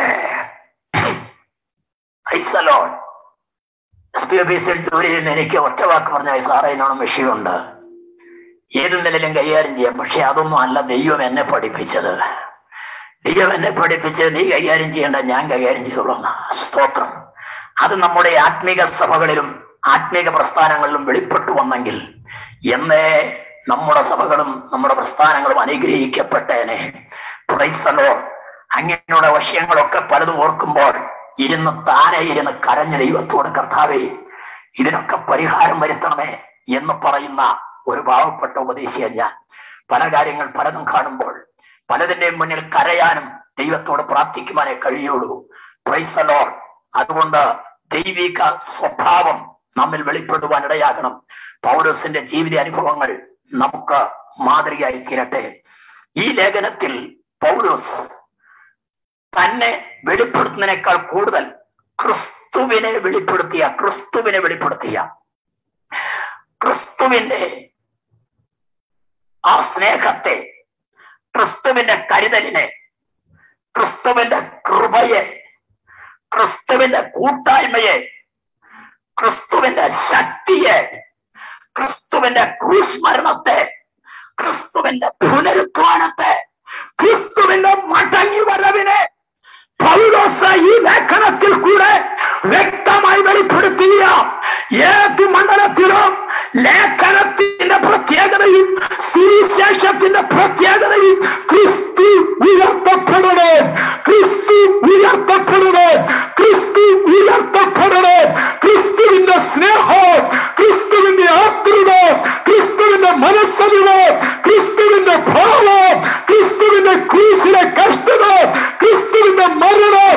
ഐസലോൺ എസ് പി ഓഫീസിൽ ജോലി ചെയ്യുന്ന എനിക്ക് ഒറ്റ വാക്ക് പറഞ്ഞ സാറേ എന്നോണം വിഷയമുണ്ട് ഏത് നിലയിലും കൈകാര്യം ചെയ്യാം പക്ഷെ അതൊന്നും അല്ല ദൈവം എന്നെ പഠിപ്പിച്ചത് ദൈവം എന്നെ പഠിപ്പിച്ചത് നീ കൈകാര്യം ചെയ്യേണ്ട ഞാൻ കൈകാര്യം ചെയ്തോളാം സ്തോത്രം അത് നമ്മുടെ ആത്മീക സഭകളിലും ആത്മീക പ്രസ്ഥാനങ്ങളിലും വെളിപ്പെട്ടു വന്നെങ്കിൽ എന്നേ നമ്മുടെ സഭകളും നമ്മുടെ പ്രസ്ഥാനങ്ങളും അനുഗ്രഹിക്കപ്പെട്ടേനെ പ്രൈസലോ അങ്ങനെയുള്ള വിഷയങ്ങളൊക്കെ പലതും ഓർക്കുമ്പോൾ ഇരുന്ന് താനെ ഇരുന്ന് കരഞ്ഞ ദൈവത്തോട് കർത്താവേ ഇതിനൊക്കെ പരിഹാരം വരുത്തണമേ എന്ന് പറയുന്ന ഒരു പാവപ്പെട്ട ഉപദേശിയ ഞാൻ പല കാര്യങ്ങൾ പലതും കാണുമ്പോൾ പലതിന്റെയും മുന്നിൽ കരയാനും ദൈവത്തോട് പ്രാർത്ഥിക്കുവാനേ കഴിയുള്ളൂ പ്രൈസലോൺ അതുകൊണ്ട് ദൈവിക സ്വഭാവം നമ്മിൽ വെളിപ്പെടുവാൻ ഇടയാകണം പൗരസിന്റെ ജീവിത അനുഭവങ്ങൾ നമുക്ക് മാതൃകയായി തീരട്ടെ ഈ ലേഖനത്തിൽ പൗലോസ് തന്നെ വെളിപ്പെടുത്തുന്നതിനേക്കാൾ കൂടുതൽ ക്രിസ്തുവിനെ വെളിപ്പെടുത്തിയ ക്രിസ്തുവിനെ വെളിപ്പെടുത്തിയ ക്രിസ്തുവിന്റെ ആ സ്നേഹത്തെ ക്രിസ്തുവിന്റെ കരുതലിനെ ക്രിസ്തുവിന്റെ കൃപയെ ക്രിസ്തുവിന്റെ കൂട്ടായ്മയെ ക്രിസ്തുവിന്റെ ശക്തിയെ ക്രിസ്തുവിന്റെ ക്രൂസ്മരണത്തെ ക്രിസ്തുവിന്റെ പുനരുത്ഥാനത്തെ ക്രിസ്തുവിന്റെ മടങ്ങി വരവിനെ പൗലോസ് ഈ ലേഖനത്തിൽ കൂടെ വ്യക്തമായി വെളിപ്പെടുത്തിയ ഏത് മണ്ഡലത്തിലും ലേഖനത്തിന്റെ പ്രത്യേകതയും സുവിശേഷത്തിന്റെ പ്രത്യേകതയും ക്രിസ്തു ഉയർത്തപ്പെടണേ ക്രിസ്തു ഉയർത്തപ്പെടണേ ക്രിസ്തു ഉയർത്തപ്പെടണേ ക്രിസ്തുവിന്റെ സ്നേഹം ക്രിസ്തുവിന്റെ ആത്മീയത ക്രിസ്തുവിന്റെ മനസ്സലിവ് ക്രിസ്തുവിന്റെ ഭാവം ക്രിസ്തുവിന്റെ ക്രൂശിലെ കഷ്ടത ക്രിസ്തുവിന്റെ മരണം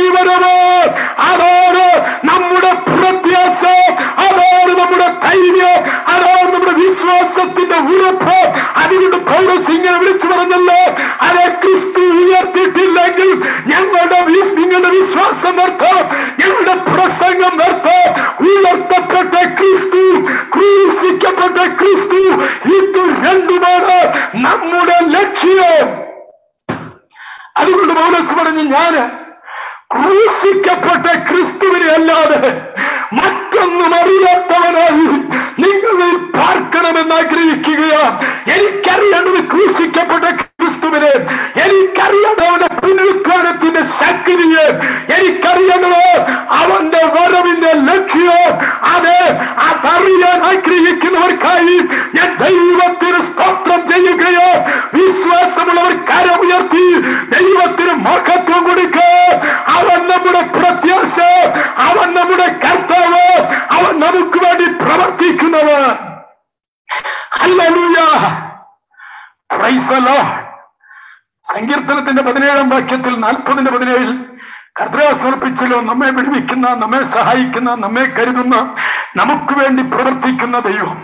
മടങ്ങിവരവ് അതാണ് നമ്മുടെ പ്രത്യാശ അതാണ് നമ്മുടെ ധൈര്യം അതാണ് നമ്മുടെ വിശ്വാസത്തിന്റെ ഉറപ്പ് അതുകൊണ്ട് പൗരസ് ഇങ്ങനെ വിളിച്ചു പറഞ്ഞല്ലോ അതെ ക്രിസ്തു ഉയർത്തിയിട്ടില്ലെങ്കിൽ ഞങ്ങളുടെ വിസ്- നിങ്ങളുടെ വിശ്വാസം വ്യർത്ഥം ഞങ്ങളുടെ പ്രസംഗം വ്യർത്ഥം ഉയർത്തപ്പെട്ട ക്രിസ്തു ക്രൂശിക്കപ്പെട്ട ക്രിസ്തു ഇത് രണ്ടുമാണ് നമ്മുടെ ലക്ഷ്യം അതുകൊണ്ട് പൗലോസ് പറഞ്ഞു ഞാന് ക്രൂശിക്കപ്പെട്ട ക്രിസ്തുവിനെ അല്ലാതെ മറ്റൊന്നും അറിയാത്തവനായി നിങ്ങളിൽ പാർക്കണമെന്ന് ആഗ്രഹിക്കുകയാണ് എനിക്കറിയേണ്ടത് ക്രൂശിക്കപ്പെട്ട ക്രിസ്തുവിനെ എനിക്കറിയേണ്ടത് അവന്റെ പുനരുത്ഥാനത്തിന്റെ ശക്തിയെ എനിക്കറിയേണ്ടത് അവന്റെ വരവിന്റെ ലക്ഷ്യം അതെ അതറിയാൻ ആഗ്രഹിക്കുന്നവർക്കായി ഞാൻ ദൈവത്തിന് സ്തോത്രം ചെയ്യുകയോ വിശ്വാസമുള്ളവർ കരമുയർത്തി ദൈവത്തിന് മഹത്വം കൊടുക്കുക അവൻ നമ്മുടെ പ്രത്യാശ അവൻ നമ്മുടെ കർത്താവ് അവൻ നമുക്ക് വേണ്ടി പ്രവർത്തിക്കുന്നവർ ഹല്ലേലൂയ പ്രൈസ് ദി ലോർഡ് സങ്കീർത്തനത്തിന്റെ പതിനേഴാം വാക്യത്തിൽ നാൽപ്പതിന്റെ പതിനേഴിൽ കർത്തൃ സമർപ്പിച്ചല്ലോ നമ്മെ വിടുവിക്കുന്ന നമ്മെ സഹായിക്കുന്ന നമ്മെ കരുതുന്ന നമുക്ക് വേണ്ടി പ്രവർത്തിക്കുന്ന ദൈവം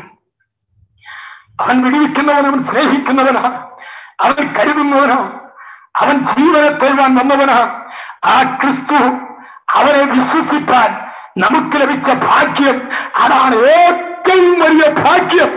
അവൻ വിടുവിക്കുന്നവൻ അവൻ സ്നേഹിക്കുന്നവനാ അവൻ കരുതുന്നവനാ അവൻ ജീവനെ തരുവാൻ വന്നവനാ ആ ക്രിസ്തു അവനെ വിശ്വസിപ്പാൻ നമുക്ക് ലഭിച്ച ഭാഗ്യം അതാണ് ഏറ്റവും വലിയ ഭാഗ്യം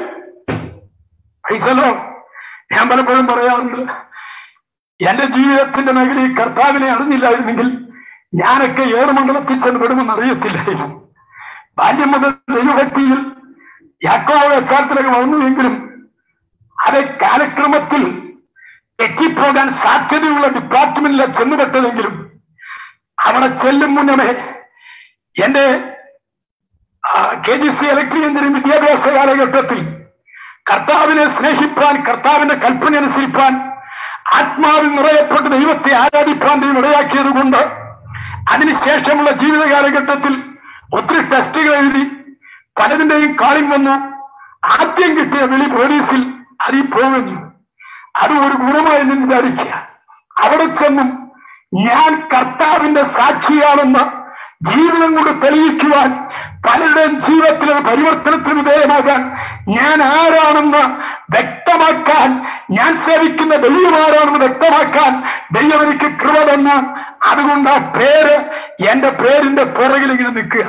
പൈസലോ ഞാൻ പലപ്പോഴും പറയാറുണ്ട് എന്റെ ജീവിതത്തിന്റെ മേഖലയിൽ കർത്താവിനെ അറിഞ്ഞില്ലായിരുന്നെങ്കിൽ ഞാനൊക്കെ ഏറുമണ്ഡലത്തിൽ ചെന്ന് പെടുമെന്ന് അറിയത്തില്ലായിരുന്നു ബാല്യം മുതൽ ദൈവഭക്തിയിൽ യാക്കോവ യഥാർത്ഥത്തിലേക്ക് വന്നുവെങ്കിലും അത് കാലക്രമത്തിൽ തെറ്റിപ്പോകാൻ സാധ്യതയുള്ള ഡിപ്പാർട്ട്മെന്റിലാണ് ചെന്നുപെട്ടതെങ്കിലും അവിടെ ചെല്ലും മുന്നമേ എന്റെ K G C electric engineering വിദ്യാഭ്യാസ കാലഘട്ടത്തിൽ കർത്താവിനെ സ്നേഹിപ്പാൻ കർത്താവിന്റെ കൽപ്പന അനുസരിപ്പാൻ ആത്മാവിൽ നിറയപ്പെട്ട് ദൈവത്തെ ആരാധിപ്പാൻ ദൈവം ഇടയാക്കിയത് കൊണ്ട് അതിനുശേഷമുള്ള ജീവിത കാലഘട്ടത്തിൽ ഒത്തിരി ടെസ്റ്റുകൾ എഴുതി പലതിന്റെയും കാളിങ് വന്നു ആദ്യം കിട്ടിയ വിളി പോലീസിൽ അതിൽ പോവുകയും ചെയ്തു അത് ഒരു ഗുണമായി നിന്ന് വിചാരിക്കുക അവിടെ ചെന്നും ഞാൻ കർത്താവിന്റെ സാക്ഷിയാണെന്ന് ജീവിതം കൊണ്ട് തെളിയിക്കുവാൻ പലരുടെയും ജീവിതത്തിൽ അത് പരിവർത്തനത്തിന് വിധേയമാകാൻ ഞാൻ ആരാണെന്ന് വ്യക്തമാക്കാൻ ഞാൻ സേവിക്കുന്ന ദൈവം ആരാണെന്ന് വ്യക്തമാക്കാൻ ദൈവം എനിക്ക് കൃപ തന്നു അതുകൊണ്ട് ആ പേര് എന്റെ പേരിന്റെ പുറകിൽ ഇങ്ങനെ നിൽക്കുക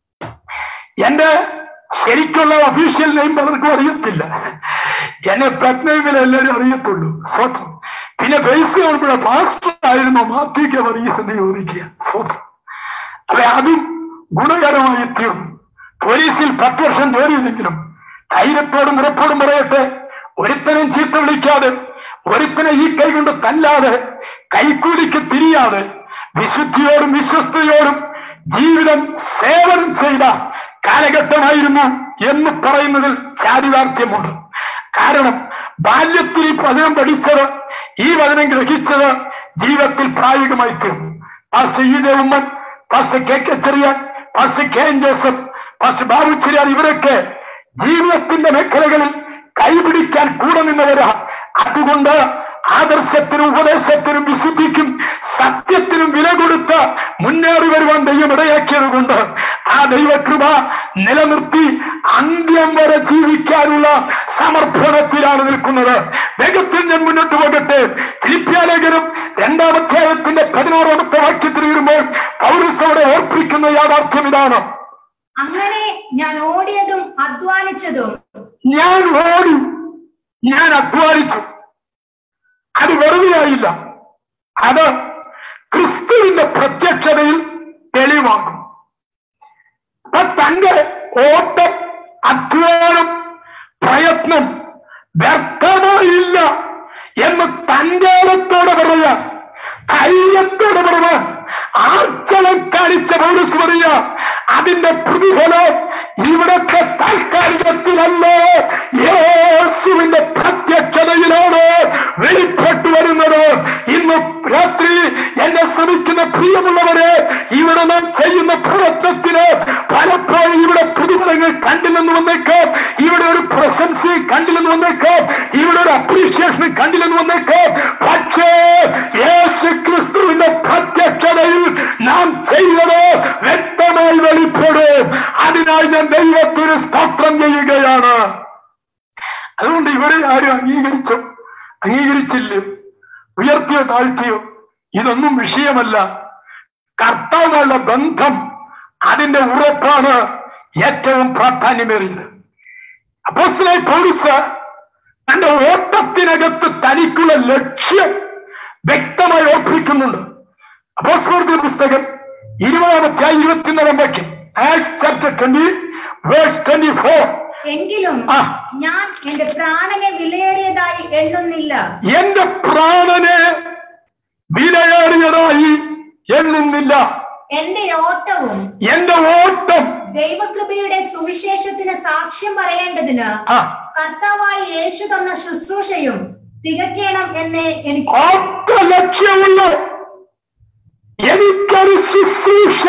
എന്റെ ശരിക്കുള്ള ഒഫീഷ്യൽ നെയിം പലർക്കും അറിയത്തില്ല എന്നെ പ്രജ്ഞയിൽ എല്ലാവരും അറിയത്തുള്ളൂ സ്വന്തം പിന്നെ പൈസ കൊടുക്കുള്ള പാസ്റ്റർ ആയിരുന്നു മാത്യുക്ക വർഗീസ് എന്ന് ചോദിക്കുക സ്വന്തം അതെ അതും ഗുണകരമായി തീർന്നു പോലീസിൽ പത്ത് വർഷം ജോലി ചെയ്തെങ്കിലും ധൈര്യത്തോടും ഉറപ്പോടും പറയട്ടെ ഒരുത്തനും ചീത്ത വിളിക്കാതെ ഒരുത്തനെ ഈ കൈ കൊണ്ട് തല്ലാതെ കൈക്കൂലിക്ക് തിരിയാതെ വിശുദ്ധിയോടും വിശ്വസ്തയോടും ജീവിതം സേവനം ചെയ്ത കാലഘട്ടമായിരുന്നു എന്ന് പറയുന്നതിൽ ചാരിതാർത്ഥ്യമുണ്ട് കാരണം ബാല്യത്തിൽ ഈ വചനം പഠിച്ചത് ഈ വചനം ഗ്രഹിച്ചത് ജീവിതത്തിൽ പ്രായോഗികമായി തീർന്നു pastor E Devamman pastor K K Cheriyan pastor K N Joseph pastor Babu Cheriyan ഇവരൊക്കെ ജീവിതത്തിന്റെ മേഖലകളിൽ കൈപിടിക്കാൻ കൂടെ നിന്നവരാ അതുകൊണ്ട് ആദർശത്തിനും ഉപദേശത്തിനും വിശുദ്ധിക്കും സത്യത്തിനും വില കൊടുത്ത് മുന്നേറി വരുവാൻ ദൈവം ഇടയാക്കിയത് കൊണ്ട് ആ ദൈവകൃപ നിലനിർത്തി അന്ത്യം വരെ ജീവിക്കാനുള്ള സമർപ്പണത്തിലാണ് നിൽക്കുന്നത് വേഗത്തിൽ ഞാൻ മുന്നോട്ട് പോകട്ടെ ഫിലിപ്പ്യാലേഖനം രണ്ടാമധ്യായത്തിന്റെ പതിനാറാമത്തെ വാക്യത്തിൽ വരുമ്പോൾ പൗരസോടെ ഓർപ്പിക്കുന്ന യാഥാർത്ഥ്യം ഇതാണ് അങ്ങനെ ഞാൻ ഓടിയതും അധ്വാനിച്ചതും ഞാൻ ഓടി ഞാൻ അധ്വാനിച്ചു അത് വെറുതെയായില്ല അത് ക്രിസ്തുവിന്റെ പ്രത്യക്ഷതയിൽ തെളിവാകും അപ്പൊ തന്റെ ഓട്ടം അധ്വാനം പ്രയത്നം വ്യർത്ഥമായില്ല എന്ന് തന്റെ ഓളത്തോടെ പറയാൻ ധൈര്യത്തോടെ പറയാൻ ആർച്ചലം കാണിച്ച പൗരസ് പറയാ അതിന്റെ പ്രതിഫലം ഇവിടത്തെ താൽക്കാലികത്തിലല്ല യേശുവിന്റെ പ്രത്യക്ഷതയിലാണ് വെളിപ്പെട്ടു വരുന്നത് ഇന്ന് രാത്രി എന്നെ ശ്രമിക്കുന്ന പ്രിയമുള്ളവരെ ഇവിടെ നാം ചെയ്യുന്ന പ്രയത്നത്തിന് പലപ്പോഴും ഇവിടെ പുതുമതങ്ങൾ കണ്ടില്ലെന്ന് വന്നേക്കാം ഇവിടെ ഒരു പ്രശംസ കണ്ടില്ലെന്ന് വന്നേക്കാം ഇവിടെ ഒരു അപ്രീഷിയേഷൻ കണ്ടില്ലെന്ന് വന്നേക്കാം പക്ഷേ യേശു ക്രിസ്തുവിന്റെ പ്രത്യക്ഷതയിൽ നാം ചെയ്തത് വ്യക്തമായി വെളിപ്പെടും അതിനായി ഞാൻ ദൈവത്തിന് സ്തോത്രം ചെയ്യുകയാണ് അതുകൊണ്ട് ഇവരെ ആരും അംഗീകരിച്ചോ അംഗീകരിച്ചില്ലയോ ഉയർത്തിയോ താഴ്ത്തിയോ ഇതൊന്നും വിഷയമല്ല കർത്താവുള്ള ബന്ധം അതിന്റെ ഉറപ്പാണ് ഏറ്റവും പ്രാധാന്യമേറിയത് അപ്പോസ്തലനായ പൗരസ് തന്റെ ഓട്ടത്തിനകത്ത് തനിക്കുള്ള ലക്ഷ്യം വ്യക്തമായി ഓർപ്പിക്കുന്നുണ്ട് അപ്പോസ്തലരുടെ പുസ്തകം ഇരുപതാമത്തെ ഇരുപത്തിനാലാം വാക്യം Acts chapter twenty verse twenty four എങ്കിലും ആ. ഞാൻ എന്റെ പ്രാണനെ വിലയേറിയതായി എണ്ണുന്നില്ല എന്റെ പ്രാണനെ വിലയേറിയതായി എണ്ണുന്നില്ല എന്റെ ഓട്ടവും എന്റെ ഓട്ടം ദൈവകൃപയുടെ സുവിശേഷത്തിന് സാക്ഷ്യം പറയേണ്ടതിന് ആ കർത്താവായ യേശു തന്ന ശുശ്രൂഷയും തികയ്ക്കണം എന്ന് എനിക്ക് ഒറ്റ ലക്ഷ്യമുള്ളൂ എനിക്കൊരു ശുശ്രൂഷ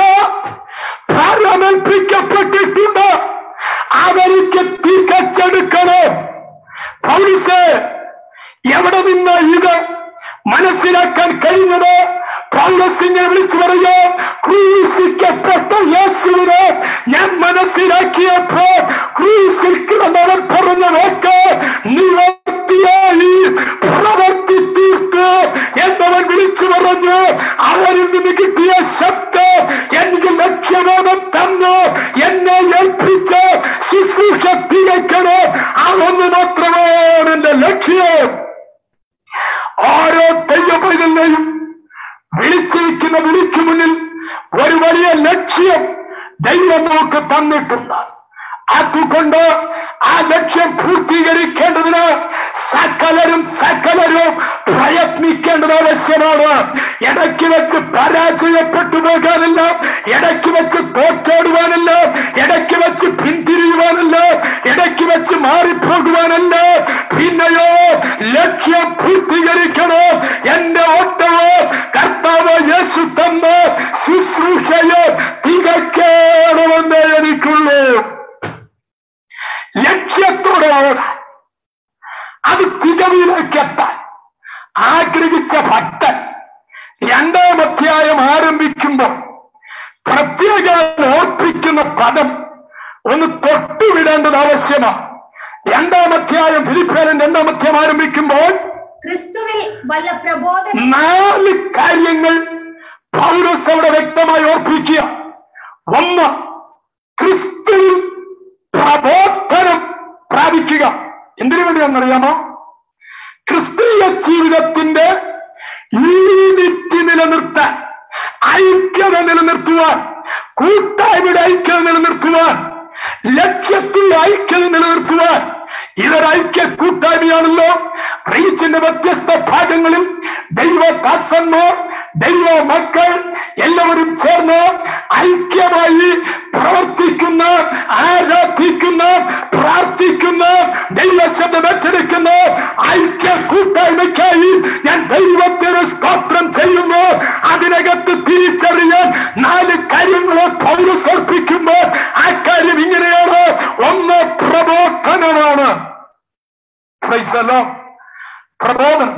പ്രാരംഭിക്കപ്പെട്ടിട്ടുണ്ട് അതെനിക്ക് തികച്ചെടുക്കണം പൗലിസ് എവിടെ നിന്ന് ഇത് മനസ്സിലാക്കാൻ കഴിഞ്ഞത് പൗലസിനെ വിളിച്ചു പറയോ ക്രൂശിക്കപ്പെട്ട യേശുവിനെ ഞാൻ മനസ്സിലാക്കിയപ്പോ ക്രൂശിൽ കിടന്നവൻ പറഞ്ഞ വാക്ക് നിവർത്തിയായി പ്രവർത്തി തീർത്ത് എന്നവൻ വിളിച്ചു പറഞ്ഞു അവരിൽ നിന്ന് കിട്ടിയ ശബ്ദം എനിക്ക് ലക്ഷ്യബോധം തന്നു എന്നെ ഏൽപ്പിച്ച് ശുശ്രൂഷ തികയ്ക്കണം അതൊന്ന് മാത്രമാണ് എന്റെ ലക്ഷ്യം ഓരോ ദൈവപൈതലിനെയും വിളിച്ചിരിക്കുന്ന വിളിക്ക് മുന്നിൽ ഒരു വലിയ ലക്ഷ്യം ദൈവം നമുക്ക് തന്നിട്ടുണ്ട് അതുകൊണ്ട് ആ ലക്ഷ്യം പൂർത്തീകരിക്കേണ്ടതിന് സകലരും സകലരും പ്രയത്നിക്കേണ്ടത് ആവശ്യമാണ് ഇടയ്ക്ക് വെച്ച് പരാജയപ്പെട്ടു പോകാനില്ല ഇടയ്ക്ക് വെച്ച് തോറ്റോടുവാനല്ല ഇടയ്ക്ക് വെച്ച് പിന്തിരിയുവാനല്ല ഇടയ്ക്ക് വെച്ച് മാറിപ്പോകുവാനല്ല പിന്നെയോ ലക്ഷ്യം പൂർത്തീകരിക്കണം എന്റെ ഓട്ടവോ കർത്താവ് യേശു തന്ന ശുശ്രൂഷയെ തികയ്ക്കണമെന്നേ എനിക്കുള്ളൂ ലക്ഷ്യത്തോടെ ഓടാൻ അത് തികവിലേക്ക് എത്താൻ ആഗ്രഹിച്ച ഭക്തൻ രണ്ടാം അധ്യായം ആരംഭിക്കുമ്പോൾ പ്രത്യേക ഓർപ്പിക്കുന്ന പദം ഒന്ന് തൊട്ടുവിടേണ്ടത് ആവശ്യമാണ് രണ്ടാം അധ്യായം ഫിലിപ്പേരൻ രണ്ടാം അധ്യായം ആരംഭിക്കുമ്പോൾ ക്രിസ്തുവിൽ വല്ല പ്രബോധനം നാല് കാര്യങ്ങൾ പൗരസ് അവിടെ വ്യക്തമായി ഓർപ്പിക്കുക ഒന്ന് ക്രിസ്തുവിൽ പ്രബോധനം പ്രാപിക്കുക എന്തിനു വേണ്ടിയാണെന്നറിയാമോ ക്രിസ്തീയ ജീവിതത്തിന്റെ യൂണിറ്റി നിലനിർത്താൻ ഐക്യത നിലനിർത്തുവാൻ കൂട്ടായ്മയുടെ ഐക്യത നിലനിർത്തുവാൻ ലക്ഷ്യത്തിൽ ഐക്യത നിലനിർത്തുവാൻ ഇതൊരു ഐക്യ കൂട്ടായ്മയാണല്ലോ റീച്ചിന്റെ വ്യത്യസ്ത ഭാഗങ്ങളിൽ ദൈവദാസന്മാർ ദൈവ മക്കൾ എല്ലാവരും ചേർന്ന് ഐക്യമായി പ്രവർത്തിക്കുന്ന ആരാധിക്കുന്ന പ്രാർത്ഥിക്കുന്ന ദൈവശബ്ദം ഏറ്റെടുക്കുന്ന ഐക്യ കൂട്ടായ്മയ്ക്കായി ഞാൻ ദൈവത്തിന് സ്തോത്രം ചെയ്യുന്നു അതിനകത്ത് തിരിച്ചറിയാൻ നാല് കാര്യങ്ങളെ പൗരസ് അർപ്പിക്കുമ്പോൾ ആ കാര്യം ഇങ്ങനെയാണ് ഒന്ന് പ്രബോധനമാണ് Praise the Lord. പ്രബോധനം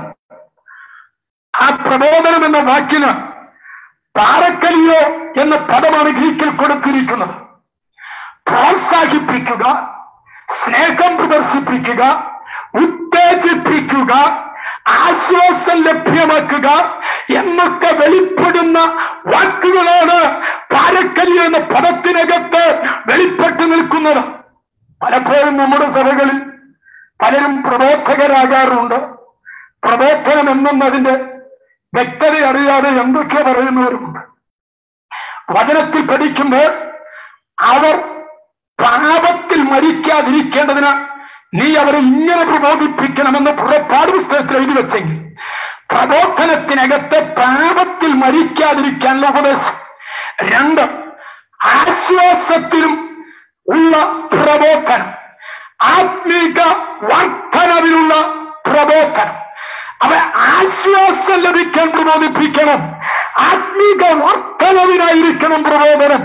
ആ പ്രബോധനം എന്ന വാക്കിന് പാറക്കലിയോ എന്ന പദമാണ് ഗ്രീക്കിൽ കൊടുത്തിരിക്കുന്നത് പ്രോത്സാഹിപ്പിക്കുക സ്നേഹം പ്രദർശിപ്പിക്കുക ഉത്തേജിപ്പിക്കുക ആശ്വാസം ലഭ്യമാക്കുക എന്നൊക്കെ വെളിപ്പെടുന്ന വാക്കുകളാണ് പാരക്കലി എന്ന പദത്തിനകത്ത് വെളിപ്പെട്ടു നിൽക്കുന്നത് പലപ്പോഴും നമ്മുടെ സഭകളിൽ പലരും പ്രബോധകരാകാറുണ്ട് പ്രബോധനം എന്നതിന്റെ വ്യക്തത അറിയാതെ എന്തൊക്കെ പറയുന്നവരുമുണ്ട് വചനത്തിൽ പഠിക്കുമ്പോൾ അവർ പാപത്തിൽ മരിക്കാതിരിക്കേണ്ടതിന് നീ അവരെ ഇങ്ങനെ പ്രബോധിപ്പിക്കണമെന്ന് പുറപ്പാട് പുസ്തകത്തിൽ എഴുതി വെച്ചെങ്കിൽ പ്രബോധനത്തിനകത്ത് പാപത്തിൽ മരിക്കാതിരിക്കാനുള്ള ഉപദേശം രണ്ട് ആശ്വാസത്തിലും ഉള്ള പ്രബോധനം ആത്മീക വർധനവിലുള്ള പ്രബോധനം അവ ആശ്വാസം ലഭിക്കാൻ പ്രബോധിപ്പിക്കണം ആത്മീക വർധനവിനായിരിക്കണം പ്രബോധനം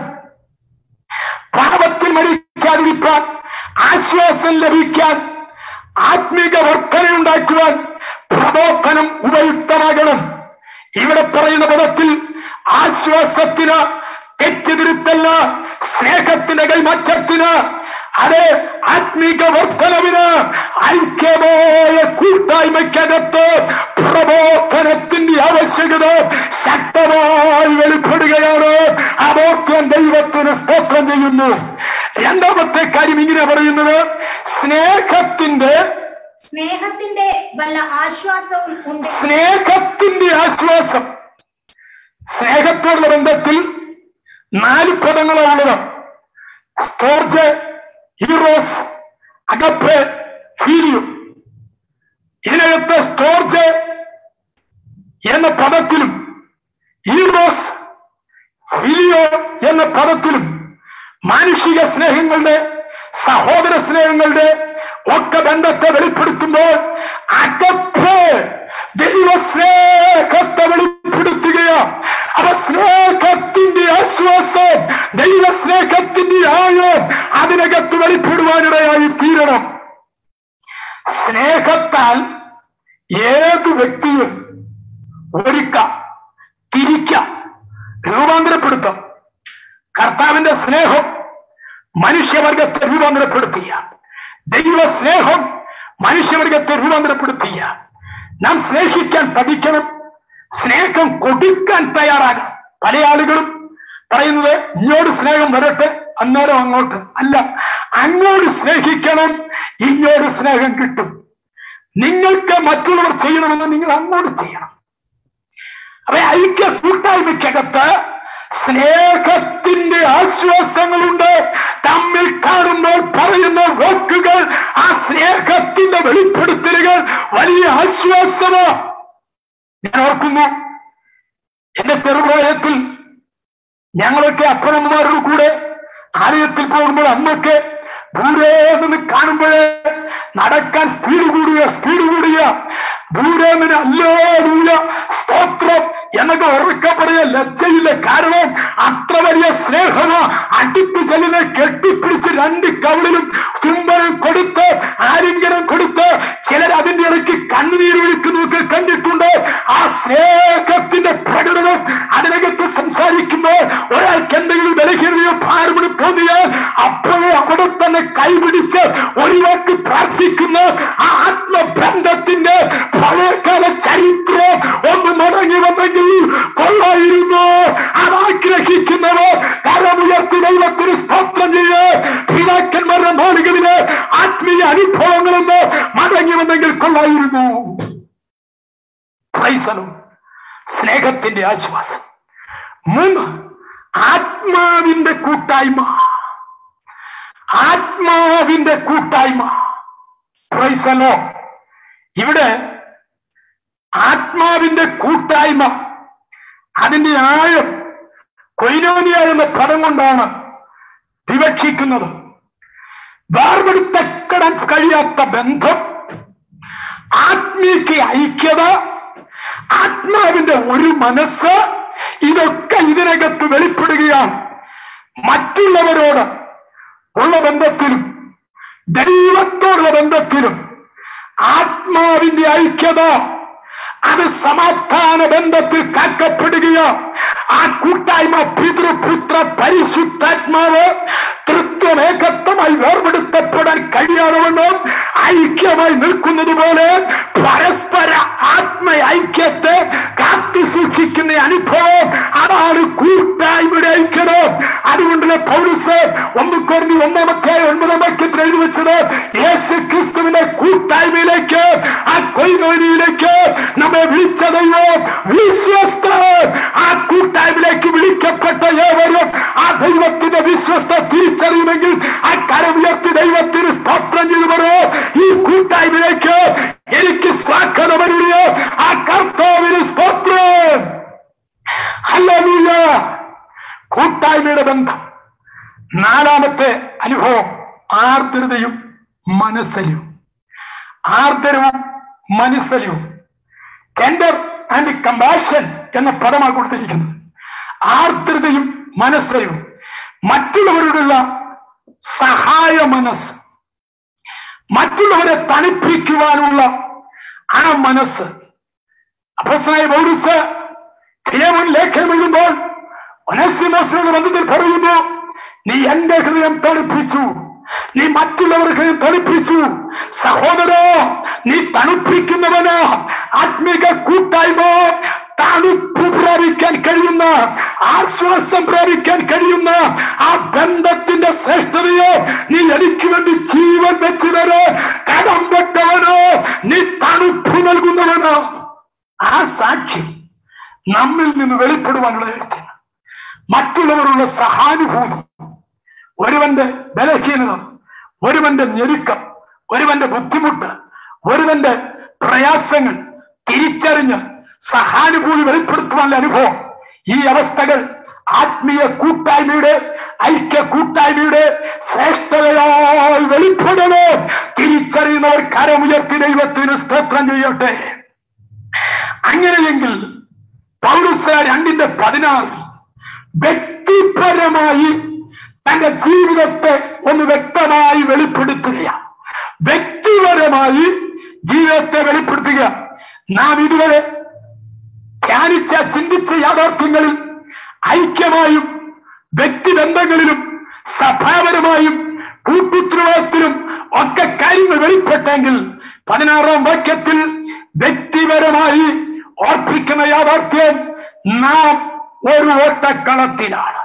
പാപത്തിൽ മരിക്കാതിരിക്കാൻ ആശ്വാസം ലഭിക്കാൻ ആത്മീക വർധനയുണ്ടാക്കുവാൻ പ്രബോധനം ഉപയുക്തമാകണം ഇവിടെ പറയുന്ന പദത്തിൽ ആശ്വാസത്തിന് തെറ്റുതിരുത്തല്ല സ്നേഹത്തിന്റെ കൈമാറ്റത്തിന് അത് ആത്മീക വർധനവിന് ഐക്യമായ കൂട്ടായ്മയ്ക്കകത്ത് പ്രബോധനത്തിന്റെ ആവശ്യകത ശക്തമായി വെളിപ്പെടുകയാണ് അതോർക്കാൻ ദൈവത്തിന് സ്തോത്രം ചെയ്യുന്നു രണ്ടാമത്തെ കാര്യം ഇങ്ങനെ പറയുന്നത് സ്നേഹത്തിന്റെ സ്നേഹത്തിന്റെ വല്ല ആശ്വാസവും ഉണ്ട് സ്നേഹത്തിന്റെ ആശ്വാസം സ്നേഹത്തോടുള്ള ബന്ധത്തിൽ നാല് പദങ്ങളാണ് ഉള്ളത് സ്റ്റോർജ് ഹീറോസ് അകപ്പ് ഫീലിയോ ഇതിനകത്ത് സ്റ്റോർജ് എന്ന പദത്തിലും ഹീറോസ് ഫിലിയോ എന്ന പദത്തിലും മാനുഷിക സ്നേഹങ്ങളുടെ സഹോദര സ്നേഹങ്ങളുടെ ഒക്കെ ബന്ധത്തെ വെളിപ്പെടുത്തുമ്പോൾ അകപ്പ് ദൈവസ്നേഹത്തെ വെളിപ്പെടുത്തുകയാ അവ സ്നേഹത്തിന്റെ ആശ്വാസം ദൈവസ്നേഹത്തിന്റെ ആയം അതിനകത്ത് വെളിപ്പെടുവാനിടയായി തീരണം സ്നേഹത്താൽ ഏത് വ്യക്തിയും ഒരുക്കാം തിരിക്കാം രൂപാന്തരപ്പെടുത്താം കർത്താവിന്റെ സ്നേഹം മനുഷ്യവർഗത്തെ രൂപാന്തരപ്പെടുത്തിയ ദൈവ സ്നേഹം മനുഷ്യവർഗത്തെ രൂപാന്തരപ്പെടുത്തിയ നാം സ്നേഹിക്കാൻ പഠിക്കണം സ്നേഹം കൊടുക്കാൻ തയ്യാറാകണം പല ആളുകളും പറയുന്നത് ഇങ്ങോട്ട് സ്നേഹം വരട്ടെ അന്നേരം അങ്ങോട്ട് അല്ല അങ്ങോട്ട് സ്നേഹിക്കണം ഇങ്ങോട്ട് സ്നേഹം കിട്ടും നിങ്ങൾക്ക് മറ്റുള്ളവർ ചെയ്യണമെന്ന് നിങ്ങൾ അങ്ങോട്ട് ചെയ്യണം അവ ഐക്യ കൂട്ടായ്മയ്ക്കകത്ത് സ്നേഹത്തിന്റെ ആശ്വാസങ്ങളുണ്ട് തമ്മിൽ കാണുമ്പോൾ പറയുന്ന വാക്കുകൾ ആ സ്നേഹത്തിന്റെ വെളിപ്പെടുത്തലുകൾ വലിയ ആശ്വാസമോ ഞാൻ ഓർക്കുന്നു എന്റെ ചെറുപ്രായത്തിൽ ഞങ്ങളൊക്കെ അപ്പനമ്മമാരുടെ കൂടെ ആലയത്തിൽ പോകുമ്പോൾ അന്നൊക്കെ ദൂരെ നിന്ന് കാണുമ്പോഴേ നടക്കാൻ സ്പീഡ് കൂടുക സ്പീഡ് കൂടുക ദൂരെ നിന്ന് അല്ലേലൂയ സ്തോത്രം എന്നൊക്കെ ഉറക്കെ പറയാ ലജ്ജയില്ല കാരണം അത്ര വലിയ സ്നേഹമോ അടുത്ത് ചെല്ലിനെ കെട്ടിപ്പിടിച്ച് രണ്ട് കവിളിലും ചുംബനം കൊടുത്ത് ആലിംഗനം കൊടുത്ത് ചിലർ അതിന്റെ ഇടയ്ക്ക് കണ്ണുനീർ ഒഴുക്കുന്നതൊക്കെ കണ്ടിട്ടുണ്ട് ആ സ്നേഹത്തിന്റെ പ്രകടനം അതിനകത്ത് സംസാരിക്കുമ്പോൾ ഒരാൾക്ക് എന്തെങ്കിലും ബലഹീനതയോ ഭാരമുടി തോന്നിയാൽ അപ്പോഴേ അവിടെ തന്നെ കൈപിടിച്ച് ഒരു വാക്ക് പ്രാർത്ഥിക്കുന്ന ആ ആത്മബന്ധത്തിന്റെ പഴയകാല ചരിത്രം ഒന്ന് മടങ്ങി വന്നെങ്കിൽ കൊള്ളായിരുന്നു അതാഗ്രഹിക്കുന്നവർ കരമുയർത്തി ദൈവത്തിന് സ്തോത്രം ചെയ്ത് പിതാക്കന്മാരുടെ നാളുകളിലെ ആത്മീയ അനുഭവങ്ങളൊന്ന് മടങ്ങി വന്നെങ്കിൽ കൊള്ളായിരുന്നു പ്രൈസലും സ്നേഹത്തിന്റെ ആശ്വാസം മൂന്ന് ആത്മാവിന്റെ കൂട്ടായ്മ ആത്മാവിന്റെ കൂട്ടായ്മ പ്രൈസലോ ഇവിടെ ആത്മാവിന്റെ കൂട്ടായ്മ അതിന്റെ ആഴം കൊയിനോനിയ എന്ന പദം കൊണ്ടാണ് വിവക്ഷിക്കുന്നത് വേർപെടുത്തപ്പെടാൻ കഴിയാത്ത ബന്ധം ആത്മീയ ഐക്യത ആത്മാവിന്റെ ഒരു മനസ്സ് ഇതൊക്കെ ഇതിനകത്ത് വെളിപ്പെടുകയാണ് മറ്റുള്ളവരോട് ഉള്ള ബന്ധത്തിലും ദൈവത്തോടുള്ള ബന്ധത്തിലും ആത്മാവിന്റെ ഐക്യത അത് സമാധാന ബന്ധത്തിൽ കാക്കപ്പെടുകയോ ആ കൂട്ടായ്മ പിതൃപുത്ര പരിശുദ്ധാത്മാവ് തൃത്വമേകത്വമായി വേർപെടുത്തപ്പെടാൻ കഴിയാതെ വണ്ണം ഐക്യമായി നിൽക്കുന്നത് പോലെ പരസ്പര ആത്മ ഐക്യത്തെ കാത്തു സൂക്ഷിക്കുന്ന അനുഭവം അതാണ് കൂട്ടായ്മയുടെ ഐക്യത അതുകൊണ്ടുള്ള പൗരസ് ഒന്ന് കുറഞ്ഞ് ഒന്നാമത്തെ ഒൻപതാം വാക്യത്തിൽ എഴുതി വെച്ചത് യേശു ക്രിസ്തുവിന്റെ കൂട്ടായ്മയിലേക്ക് ആ കൊയ്നോനിയിലേക്ക് നമ്മെ വിളിച്ചതയോ വിശ്വസ്ത ആ കൂട്ടായ്മയിലേക്ക് വിളിക്കപ്പെട്ട ഏവരും ആ ദൈവത്തിന്റെ വിശ്വസ്ത തിരിച്ചറിയുമെങ്കിൽ ആ കരമുയർത്തി ദൈവത്തിന് സ്തോത്രം ചെയ്തു പറയോ ഈ കൂട്ടായ്മയിലേക്ക് എനിക്ക് സ്വാഗത വരികയോ ആ കർത്താവിന് സ്തോത്രം ഹല്ലേലൂയ കൂട്ടായ്മയുടെ ബന്ധം നാലാമത്തെ അനുഭവം ആർദ്രതയും മനസ്സലിയും ആർദ്രവും മനസ്സലിയും ടെൻഡർ ആൻഡ് കമ്പാഷൻ എന്ന പദമാണ് കൊടുത്തിരിക്കുന്നത് ആർദ്രതയും മനസ്സലിയും മറ്റുള്ളവരോടുള്ള സഹായ മനസ്സ് മറ്റുള്ളവരെ തണുപ്പിക്കുവാനുള്ള ആ മനസ്സ് അപ്പസ്തനായ പൗരസ് ഫിലേമോൻ ലേഖനം എഴുതുമ്പോൾ ഒനസിമോസിന്റെ ബന്ധത്തിൽ പറയുന്നു നീ എന്റെ ഹൃദയം തണുപ്പിച്ചു നീ മറ്റുള്ളവരുടെ ഹൃദയം തണുപ്പിച്ചു സഹോദരോ നീ തണുപ്പിക്കുന്നവന് ആത്മീക കൂട്ടായ്മ തണുപ്പ് പ്രാപിക്കാൻ കഴിയുന്ന ആശ്വാസം പ്രാപിക്കാൻ കഴിയുന്ന ആ ബന്ധത്തിന്റെ ശ്രേഷ്ഠതയോ നീ എനിക്ക് വേണ്ടി ജീവൻ വെച്ചു തരോ കടംപെട്ടവനോ നീ തണുപ്പ് നൽകുന്നവനോ ആ സാക്ഷ്യം നമ്മിൽ നിന്ന് വെളിപ്പെടുവാനുള്ള കാര്യത്തിന് മറ്റുള്ളവരുള്ള സഹാനുഭൂതി ഒരുവന്റെ ബലഹീനത ഒരുവന്റെ ഞെരുക്കം ഒരുവന്റെ ബുദ്ധിമുട്ട് ഒരുവന്റെ പ്രയാസങ്ങൾ തിരിച്ചറിഞ്ഞ് സഹാനുഭൂതി വെളിപ്പെടുത്തുവാനുള്ള അനുഭവം ഈ അവസ്ഥകൾ ആത്മീയ കൂട്ടായ്മയുടെ ഐക്യ കൂട്ടായ്മയുടെ ശ്രേഷ്ഠതയായി വെളിപ്പെടണോ തിരിച്ചറിയുന്നവർ കരമുയർത്തി ദൈവത്തിന് സ്തോത്രം ചെയ്യട്ടെ അങ്ങനെയെങ്കിൽ പൗരസ രണ്ടിന്റെ പതിനാറിൽ വ്യക്തിപരമായി തന്റെ ജീവിതത്തെ ഒന്ന് വ്യക്തമായി വെളിപ്പെടുത്തുകയാണ് വ്യക്തിപരമായി ജീവിതത്തെ വെളിപ്പെടുത്തുക നാം ഇതുവരെ ധ്യാനിച്ച ചിന്തിച്ച യാഥാർത്ഥ്യങ്ങളിൽ ഐക്യമായും വ്യക്തിബന്ധങ്ങളിലും സഭാപരമായും കൂട്ടുത്തരവാദിത്തിലും ഒക്കെ കാര്യങ്ങൾ വെളിപ്പെട്ടെങ്കിൽ പതിനാറാം വാക്യത്തിൽ വ്യക്തിപരമായി ഓർപ്പിക്കുന്ന യാഥാർത്ഥ്യം നാം ഒരു ഓട്ടക്കളത്തിലാണ്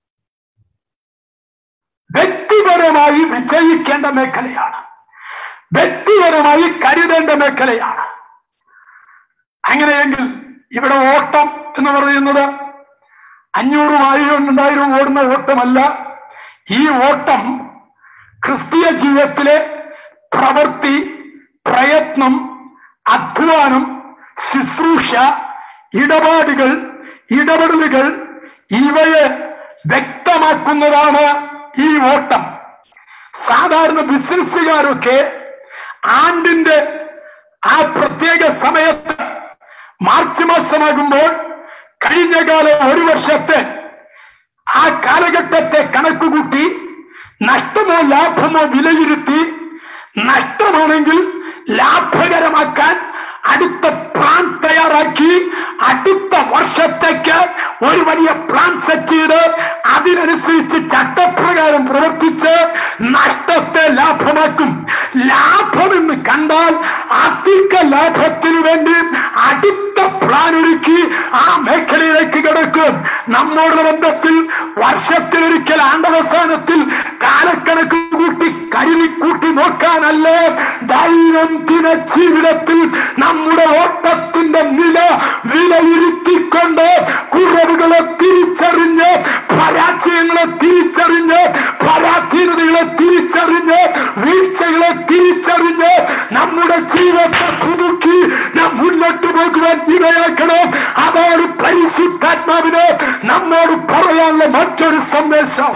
വ്യക്തിപരമായി വിജയിക്കേണ്ട മേഖലയാണ് വ്യക്തിപരമായി കരുതേണ്ട മേഖലയാണ് അങ്ങനെയെങ്കിൽ ഇവിടെ ഓട്ടം എന്ന് പറയുന്നത് അഞ്ഞൂറും ആയിരം രണ്ടായിരം ഓടുന്ന ഓട്ടമല്ല ഈ ഓട്ടം ക്രിസ്തീയ ജീവിതത്തിലെ പ്രവൃത്തി പ്രയത്നം അധ്വാനം ശുശ്രൂഷ ഇടപാടുകൾ ഇടപെടലുകൾ ഇവയെ വ്യക്തമാക്കുന്നതാണ് ഈ ഓട്ടം സാധാരണ ബിസിനസ്സുകാരൊക്കെ ആണ്ടിന്റെ ആ പ്രത്യേക സമയത്ത് മാർച്ച് മാസമാകുമ്പോൾ കഴിഞ്ഞ കാലം ഒരു വർഷത്തെ ആ കാലഘട്ടത്തെ കണക്കുകൂട്ടി നഷ്ടമോ ലാഭമോ വിലയിരുത്തി നഷ്ടമാണെങ്കിൽ ലാഭകരമാക്കാൻ അടുത്ത പ്ലാൻ തയ്യാറാക്കി അടുത്ത വർഷത്തേക്ക് ഒരു വലിയ പ്ലാൻ സെറ്റ് ചെയ്ത് അതിനനുസരിച്ച് ചട്ടപ്രകാരം പ്രവർത്തിച്ച് നഷ്ടത്തെ ലാഭമാക്കും ലാഭമെന്ന് കണ്ടാൽ അധിക ലാഭത്തിനു വേണ്ടി അടുത്ത പ്ലാൻ ഒരുക്കി ആ മേഖലയിലേക്ക് കിടക്കും നമ്മോടുള്ള ബന്ധത്തിൽ വർഷത്തിലൊരിക്കൽ ആണ്ടവസാനത്തിൽ കാലക്കണക്ക് കൂട്ടി കരുതി കൂട്ടി നോക്കാനല്ല ദൈനംദിന ജീവിതത്തിൽ നമ്മുടെ ഓട്ടത്തിന്റെ നില വിലയിരുത്തിക്കൊണ്ട് കുറവുകളെ തിരിച്ചറിഞ്ഞ് പരാജയങ്ങളെ തിരിച്ചറിഞ്ഞ് പരാധീനതകളെ തിരിച്ചറിഞ്ഞ് വീഴ്ചകളെ തിരിച്ചറിഞ്ഞ് നമ്മുടെ ജീവിതത്തെ പുതുക്കി നാം മുന്നോട്ട് പോകുവാൻ ഇടയാക്കണം അതാണ് പരിശുദ്ധാത്മാവിന് നമ്മോട് പറയാനുള്ള മറ്റൊരു സന്ദേശം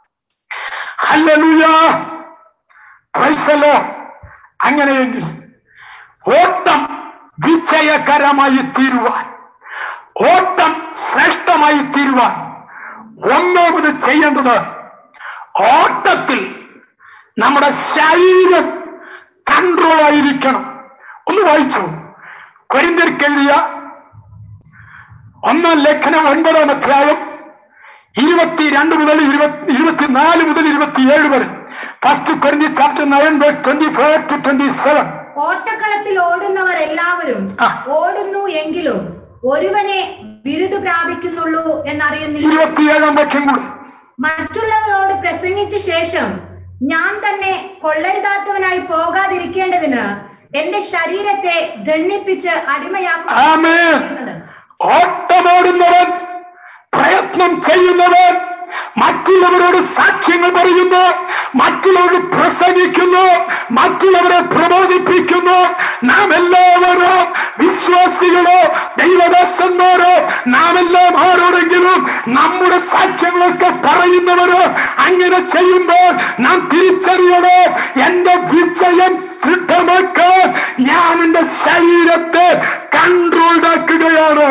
ഹല്ലേലൂയ പ്രൈസലോ അങ്ങനെയെങ്കിൽ ഓട്ടം വിജയകരമായി തീരുവാൻ ഓട്ടം ശ്രേഷ്ഠമായി തീരുവാൻ ഒന്നാമത് ചെയ്യേണ്ടത് ഓട്ടത്തിൽ നമ്മുടെ ശരീരം കൺട്രോൾ ആയിരിക്കണം ഒന്ന് വായിച്ചു കൊരിന്തർക്കെഴുതിയ ഒന്നാം ലേഖനം ഒൻപതാം അധ്യായം ഇരുപത്തിരണ്ട് മുതൽ ഇരുപത്തി ഇരുപത്തിനാല് മുതൽ ഇരുപത്തിയേഴ് വരെ first Corinthians chapter nine verse twenty four to twenty seven ഓട്ടക്കളത്തിൽ ഓടുന്നവർ എല്ലാവരും ആ. ഓടുന്നു എങ്കിലും ഒരുവനെ ബിരുദ പ്രാപിക്കുന്നുള്ളൂ എന്നറിയുന്നില്ല ഇരുപത്തിയേഴാം വാക്യം കൂടി മറ്റുള്ളവരോട് പ്രസംഗിച്ച ശേഷം ഞാൻ തന്നെ കൊള്ളരുതാത്തവനായി പോകാതിരിക്കേണ്ടതിന് എന്റെ ശരീരത്തെ ദണ്ണിപ്പിച്ച് ആമേൻ അടിമയാക്കുന്നത് ഓട്ടമോടുന്നവൻ പ്രയത്നം ചെയ്യുന്നവൻ മറ്റുള്ളവരോട് സാക്ഷ്യങ്ങൾ പറയുന്നു മറ്റുള്ളവരോട് പ്രസംഗിക്കുന്നു മറ്റുള്ളവരെ പ്രബോധിപ്പിക്കുന്നു നാം എല്ലാവരും വിശ്വാസികളോ ദൈവദാസന്മാരോ നാം എല്ലാം ആരോടെങ്കിലും നമ്മുടെ സാക്ഷ്യങ്ങളൊക്കെ പറയുന്നവരോ അങ്ങനെ ചെയ്യുമ്പോൾ നാം തിരിച്ചറിയണോ എന്റെ വിജയം ദൃഢമാക്കാൻ ഞാൻ എന്റെ ശരീരത്തെ കൺട്രോൾഡ് ആക്കുകയാണ്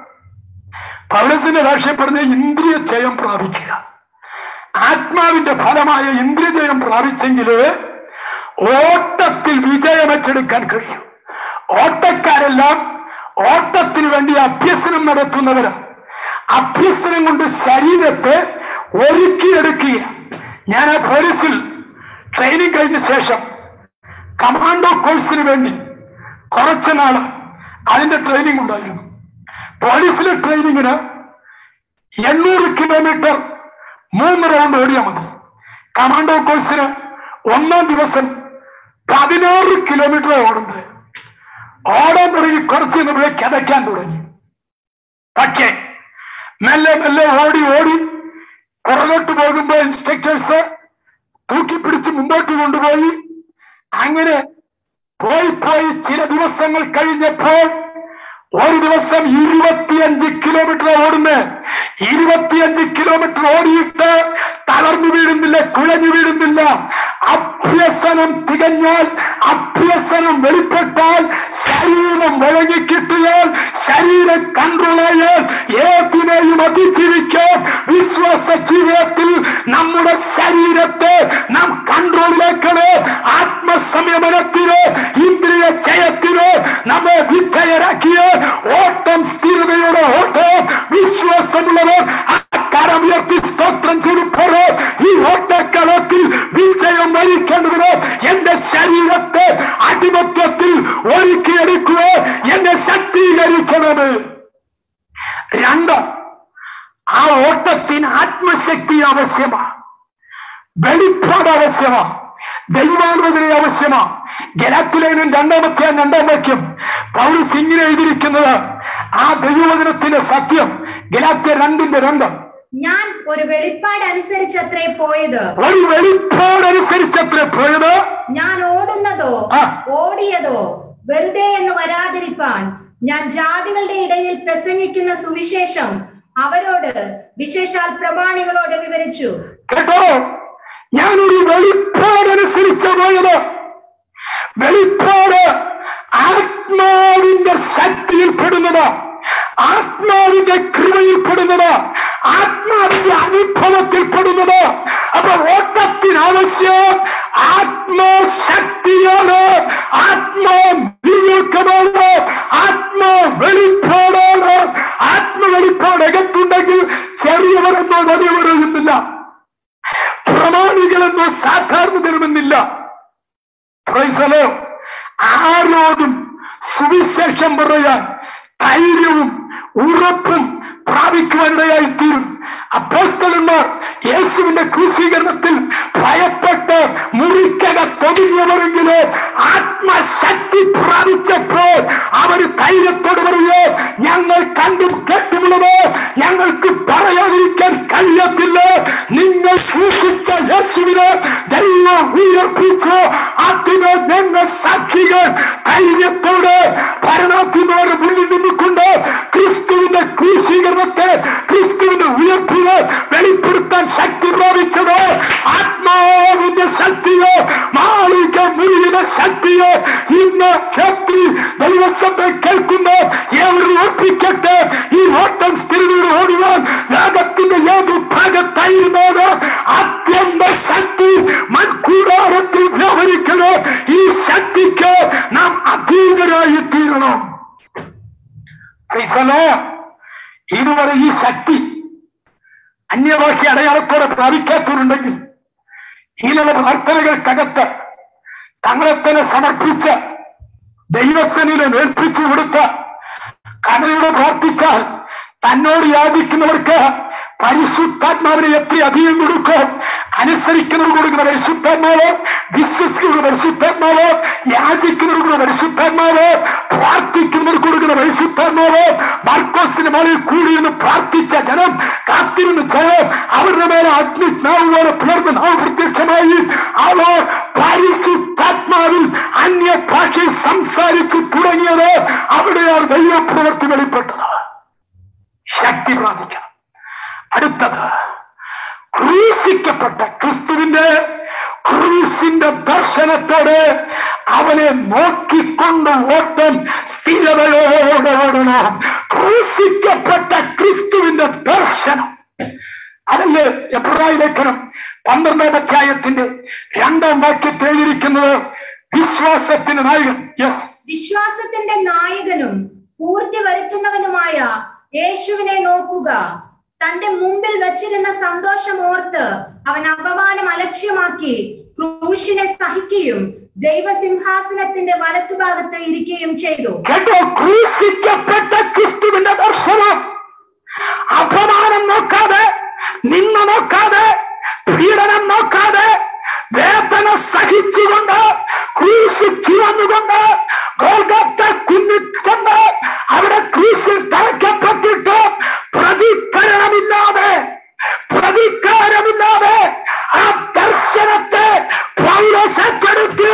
പൗലസിന്റെ ഭാഷ പറഞ്ഞ ഇന്ദ്രിയ ജയം പ്രാപിക്കുക ആത്മാവിന്റെ ഫലമായ ഇന്ദ്രിയജയം പ്രാപിച്ചെങ്കിൽ ഓട്ടത്തിൽ വിജയം ഏറ്റെടുക്കാൻ കഴിയും ഓട്ടക്കാരെല്ലാം ഓട്ടത്തിന് വേണ്ടി അഭ്യസനം നടത്തുന്നവരാണ് അഭ്യസനം കൊണ്ട് ശരീരത്തെ ഒരുക്കിയെടുക്കുക ഞാൻ ആ പോലീസിൽ ട്രെയിനിങ് കഴിഞ്ഞ ശേഷം കമാൻഡോ കോഴ്സിന് വേണ്ടി കുറച്ച് നാള് അതിന്റെ ട്രെയിനിങ് ഉണ്ടായിരുന്നു പോലീസിലെ ട്രെയിനിങ്ങിന് എണ്ണൂറ് കിലോമീറ്റർ മൂന്ന് റൗണ്ട് ഓടിയാൽ മതി കമാൻഡോ കോഴ്സിന് ഒന്നാം ദിവസം പതിനാറ് കിലോമീറ്റർ ഓടുന്നത് ഓടാൻ തുടങ്ങി കുറച്ച് കഴിഞ്ഞപ്പോഴേ കിതയ്ക്കാൻ തുടങ്ങി പക്ഷേ മെല്ലെ മെല്ലെ ഓടി ഓടി പുറകോട്ട് പോകുമ്പോൾ ഇൻസ്ട്രക്ടേഴ്സ് തൂക്കിപ്പിടിച്ച് മുമ്പോട്ട് കൊണ്ടുപോയി അങ്ങനെ പോയി പോയി ചില ദിവസങ്ങൾ കഴിഞ്ഞപ്പോൾ ഒരു ദിവസം ഇരുപത്തിയഞ്ച് കിലോമീറ്റർ ഓടുന്നു ഇരുപത്തിയഞ്ച് കിലോമീറ്റർ ഓടിയിട്ട് തളർന്നു വീഴുന്നില്ല കുഴഞ്ഞു വീഴുന്നില്ല അഭ്യസനം തികഞ്ഞാൽ അഭ്യസനം വെളിപ്പെട്ടാൽ ശരീരം വഴങ്ങിക്കിട്ടിയാൽ ശരീരം കൺട്രോളായാൽ ഏതിനെയും അതിജീവിക്കാൻ വിശ്വാസ ജീവിതത്തിൽ നമ്മുടെ ശരീരത്തെ നാം കൺട്രോളിലേക്കാണ് ആത്മസംയമനത്തിന് ഇന്ദ്രിയ ജയത്തിന് നമ്മെ വിധേയരാക്കിയ ഓട്ടം സ്ഥിരതയുടെ ഓട്ടം വിശ്വാസമുള്ളവർ കരം ഉയർത്തി സ്തോത്രം ചെയ്തപ്പോഴോ ഈ ഓട്ടക്കളത്തിൽ വിജയം വരിക്കേണ്ടതിന് എന്റെ ശരീരത്തെ അടിമത്വത്തിൽ ഒരുക്കിയെടുക്കുക എന്നെ ശക്തീകരിക്കണത് രണ്ട് ആ ഓട്ടത്തിന് ആത്മശക്തി ആവശ്യമാണ് വെളിപ്പാട് ആവശ്യമാണ് ദൈവാലോചന ആവശ്യമാണ് ഗലാത്തിലേനും രണ്ടാമത്തെ രണ്ടാം വാക്യം പൗരസ് ഇങ്ങനെ എഴുതിയിരിക്കുന്നത് ആ ദൈവവചനത്തിന്റെ സത്യം ഗലാത്യ രണ്ടിന്റെ രണ്ട് ഞാൻ ഒരു വെളിപ്പാട് അനുസരിച്ചത്രേ പോയത് ഒരു വെളിപ്പാടനുസരിച്ചത്ര പോയത് ഞാൻ ഓടുന്നതോ ആ. ഓടിയതോ വെറുതെ എന്ന് വരാതിരിപ്പാൻ ഞാൻ ജാതികളുടെ ഇടയിൽ പ്രസംഗിക്കുന്ന സുവിശേഷം അവരോട് വിശേഷാൽ പ്രമാണികളോട് വിവരിച്ചു കേട്ടോ ഞാനൊരു വെളിപ്പാടനുസരിച്ച പോയത് വെളിപ്പാട് ആത്മാവിന്റെ ശക്തിയിൽ പെടുന്നത് ആത്മാവിന്റെ കൃപയിൽ പെടുന്നത് ആത്മാവിന്റെ അനുഭവത്തിൽ പെടുന്നത് അപ്പൊ ഓട്ടത്തിന് ആവശ്യം ആത്മശക്തിയാണ് ആത്മാ നിയോഗമാണ് ആത്മാ വെളിപ്പാടാണ് ആത്മ വെളിപ്പാട് അകത്തുണ്ടെങ്കിൽ ചെറിയവരെന്നോ വലിയവരൊന്നുമില്ല പ്രമാണികളെന്നോ സാധാരണ തരുമെന്നില്ല പ്രൈസലോ ആരോടും സുവിശേഷം പറയാൻ ധൈര്യവും ഉറപ്പും പ്രാപിക്കുവാനിടയായി തീരും അപ്പോസ്തലന്മാർ യേശുവിന്റെ ക്രൂശീകരണത്തിൽ ഭയപ്പെട്ട് മുറിക്കക തൊടുങ്ങിയവരെങ്കിലും ആത്മശക്തി പ്രാപിച്ചപ്പോൾ അവർ ധൈര്യത്തോട് പറയോ ഞങ്ങൾ കണ്ടും കേട്ടുമുള്ളത് ഞങ്ങൾക്ക് പറയാതിരിക്കാൻ കഴിയത്തില്ല നിങ്ങൾ ക്രൂശിച്ച യേശുവിനെ ദൈവം ഉയർപ്പിച്ചു അതിന് ഞങ്ങൾ സാക്ഷികൾ ധൈര്യത്തോടെ ഭരണത്തിനോട് മുന്നിൽ നിന്നുകൊണ്ട് ക്രിസ്തുവിന്റെ ക്രൂശീകരണത്തെ ക്രിസ്തുവിന്റെ ഉയർപ്പിന് വെളിപ്പെടുത്താൻ ശക്തി പ്രാപിച്ചത് ആത്മാവിന്റെ ശക്തിയോ മാളിക മുറിയുടെ ശക്തിയോ ഇന്ന് രാത്രി ദൈവശബ്ദം കേൾക്കുന്ന ഏവരും ഓർപ്പിക്കട്ടെ ഈ ഓട്ടം സ്ഥിരതയോട് ഓടുവാൻ ലോകത്തിന്റെ ഏത് ഭാഗത്തായിരുന്നാണ് അത്യന്ത ശക്തി മൺകൂടാരത്തിൽ വ്യവഹരിക്കണം ഈ ശക്തിക്ക് നാം അധീനരായി തീരണം ക്രിസ്തലോ ഇതുവരെ ഈ ശക്തി അന്യഭാഷ അടയാളത്തോടെ പ്രാപിക്കാത്തവരുണ്ടെങ്കിൽ ഇങ്ങനെയുള്ള പ്രാർത്ഥനകൾക്കകത്ത് തങ്ങളെ തന്നെ സമർപ്പിച്ച് ദൈവസനിലെ ഏൽപ്പിച്ചു കൊടുത്ത് കടലയോട് പ്രാർത്ഥിച്ചാൽ തന്നോട് യാചിക്കുന്നവർക്ക് പരിശുദ്ധാത്മാവിനെ എത്ര അധികം കൊടുക്കും അനുസരിക്കുന്നവർ കൊടുക്കുന്ന പരിശുദ്ധാത്മാവ് വിശ്വസിക്കുന്ന പരിശുദ്ധാത്മാവ് യാചിക്കുന്നവർക്ക് പരിശുദ്ധാത്മാവ് പ്രാർത്ഥിക്കുന്നവർക്ക് കൊടുക്കുന്ന പരിശുദ്ധാത്മാവ് മാർക്കോസിന് മേളിൽ കൂടിയിരുന്ന് പ്രാർത്ഥിച്ച ജനം കാത്തിരുന്ന ജനം അവരുടെ മേലെ അഗ്നിനാവ് പോലെ പിളർന്ന് നാവ് പ്രത്യക്ഷമായി അവർ പരിശുദ്ധാത്മാവിൽ അന്യ ഭാഷയിൽ സംസാരിച്ച് തുടങ്ങിയത് അവിടെയാണ് ദൈവപ്രവൃത്തി വെളിപ്പെട്ടത് ശക്തി പ്രാപിക്കണം അടുത്തത് ക്രൂശിക്കപ്പെട്ട ക്രിസ്തുവിന്റെ ക്രൂസിന്റെ ദർശനത്തോടെ അവനെ നോക്കിക്കൊണ്ട് ഓട്ടം സ്ഥിരതയോടെ ഓടണം ക്രൂശിക്കപ്പെട്ട ക്രിസ്തുവിന്റെ ദർശനം അതല്ലേ എബ്രായ ലേഖനം പന്ത്രണ്ടാം അധ്യായത്തിന്റെ രണ്ടാം വാക്യത്തിൽ എഴുതിയിരിക്കുന്നത് വിശ്വാസത്തിന് നായകൻ യെസ് വിശ്വാസത്തിന്റെ നായകനും പൂർത്തി വരുത്തുന്നവനുമായ യേശുവിനെ നോക്കുക തന്റെ മുമ്പിൽ വച്ചിരുന്ന സന്തോഷം ഓർത്ത് അവൻ അപമാനം അലക്ഷ്യമാക്കി ക്രൂശിനെ സഹിക്കുകയും ദൈവസിംഹാസനത്തിന്റെ വലത്തുഭാഗത്ത് ഇരിക്കുകയും ചെയ്തു കേട്ടോ ക്രൂശിക്കപ്പെട്ട ക്രിസ്തുവിന്റെ ദർശനം അപമാനം നോക്കാതെ നിന്ന നോക്കാതെ പീഡനം നോക്കാതെ വേദന സഹിച്ചുകൊണ്ട് ക്രൂശ് ചുവന്നുകൊണ്ട് ഗോൽഗത്തെ കുന്നിക്കൊണ്ട് അവിടെ ക്രൂശിൽ തറയ്ക്കപ്പെട്ടിട്ട് പ്രതികരണമില്ലാതെ പ്രതികാരമില്ലാതെ ആ ദർശനത്തെ പൗലോസ് ഏറ്റെടുത്തു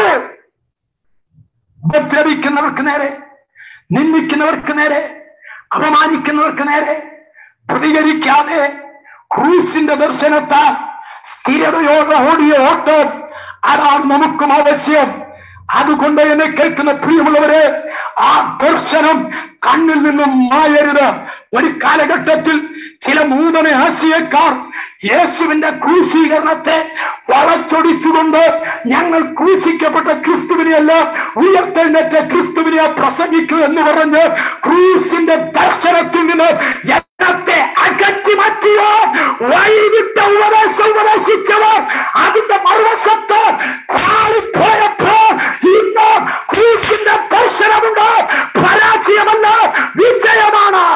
ഉപദ്രവിക്കുന്നവർക്ക് നേരെ നിന്ദിക്കുന്നവർക്ക് നേരെ അപമാനിക്കുന്നവർക്ക് നേരെ പ്രതികരിക്കാതെ ക്രൂസിന്റെ ദർശനത്താൽ സ്ഥിരതയോടെ ഓടിയ ഓട്ടം അതാണ് നമുക്കും ആവശ്യം അതുകൊണ്ട് എന്നെ കേൾക്കുന്ന പ്രിയമുള്ളവരെ ആ ദർശനം കണ്ണിൽ നിന്നും മായരുത് ഒരു കാലഘട്ടത്തിൽ ചില നൂതന ആശയക്കാർ യേശുവിന്റെ ക്രൂശീകരണത്തെ വളച്ചൊടിച്ചുകൊണ്ട് ഞങ്ങൾ ക്രൂശിക്കപ്പെട്ട ക്രിസ്തുവിനെയല്ല ഉയർത്തെഴുന്നേറ്റ ക്രിസ്തുവിനെ പ്രസംഗിക്കൂ എന്ന് പറഞ്ഞ് ക്രൂശിന്റെ ദർശനത്തിൽ നിന്ന് ജനത്തെ അകറ്റി മാറ്റിയ വൈകിട്ട് ഉപദേശം ഉപദേശിച്ചവർ അതിന്റെ മറുവശത്ത് പാളിപ്പോയപ്പോൾ ഇന്ന് ക്രൂശിന്റെ ദർശനമുണ്ട് പരാജയമല്ല വിജയമാണ്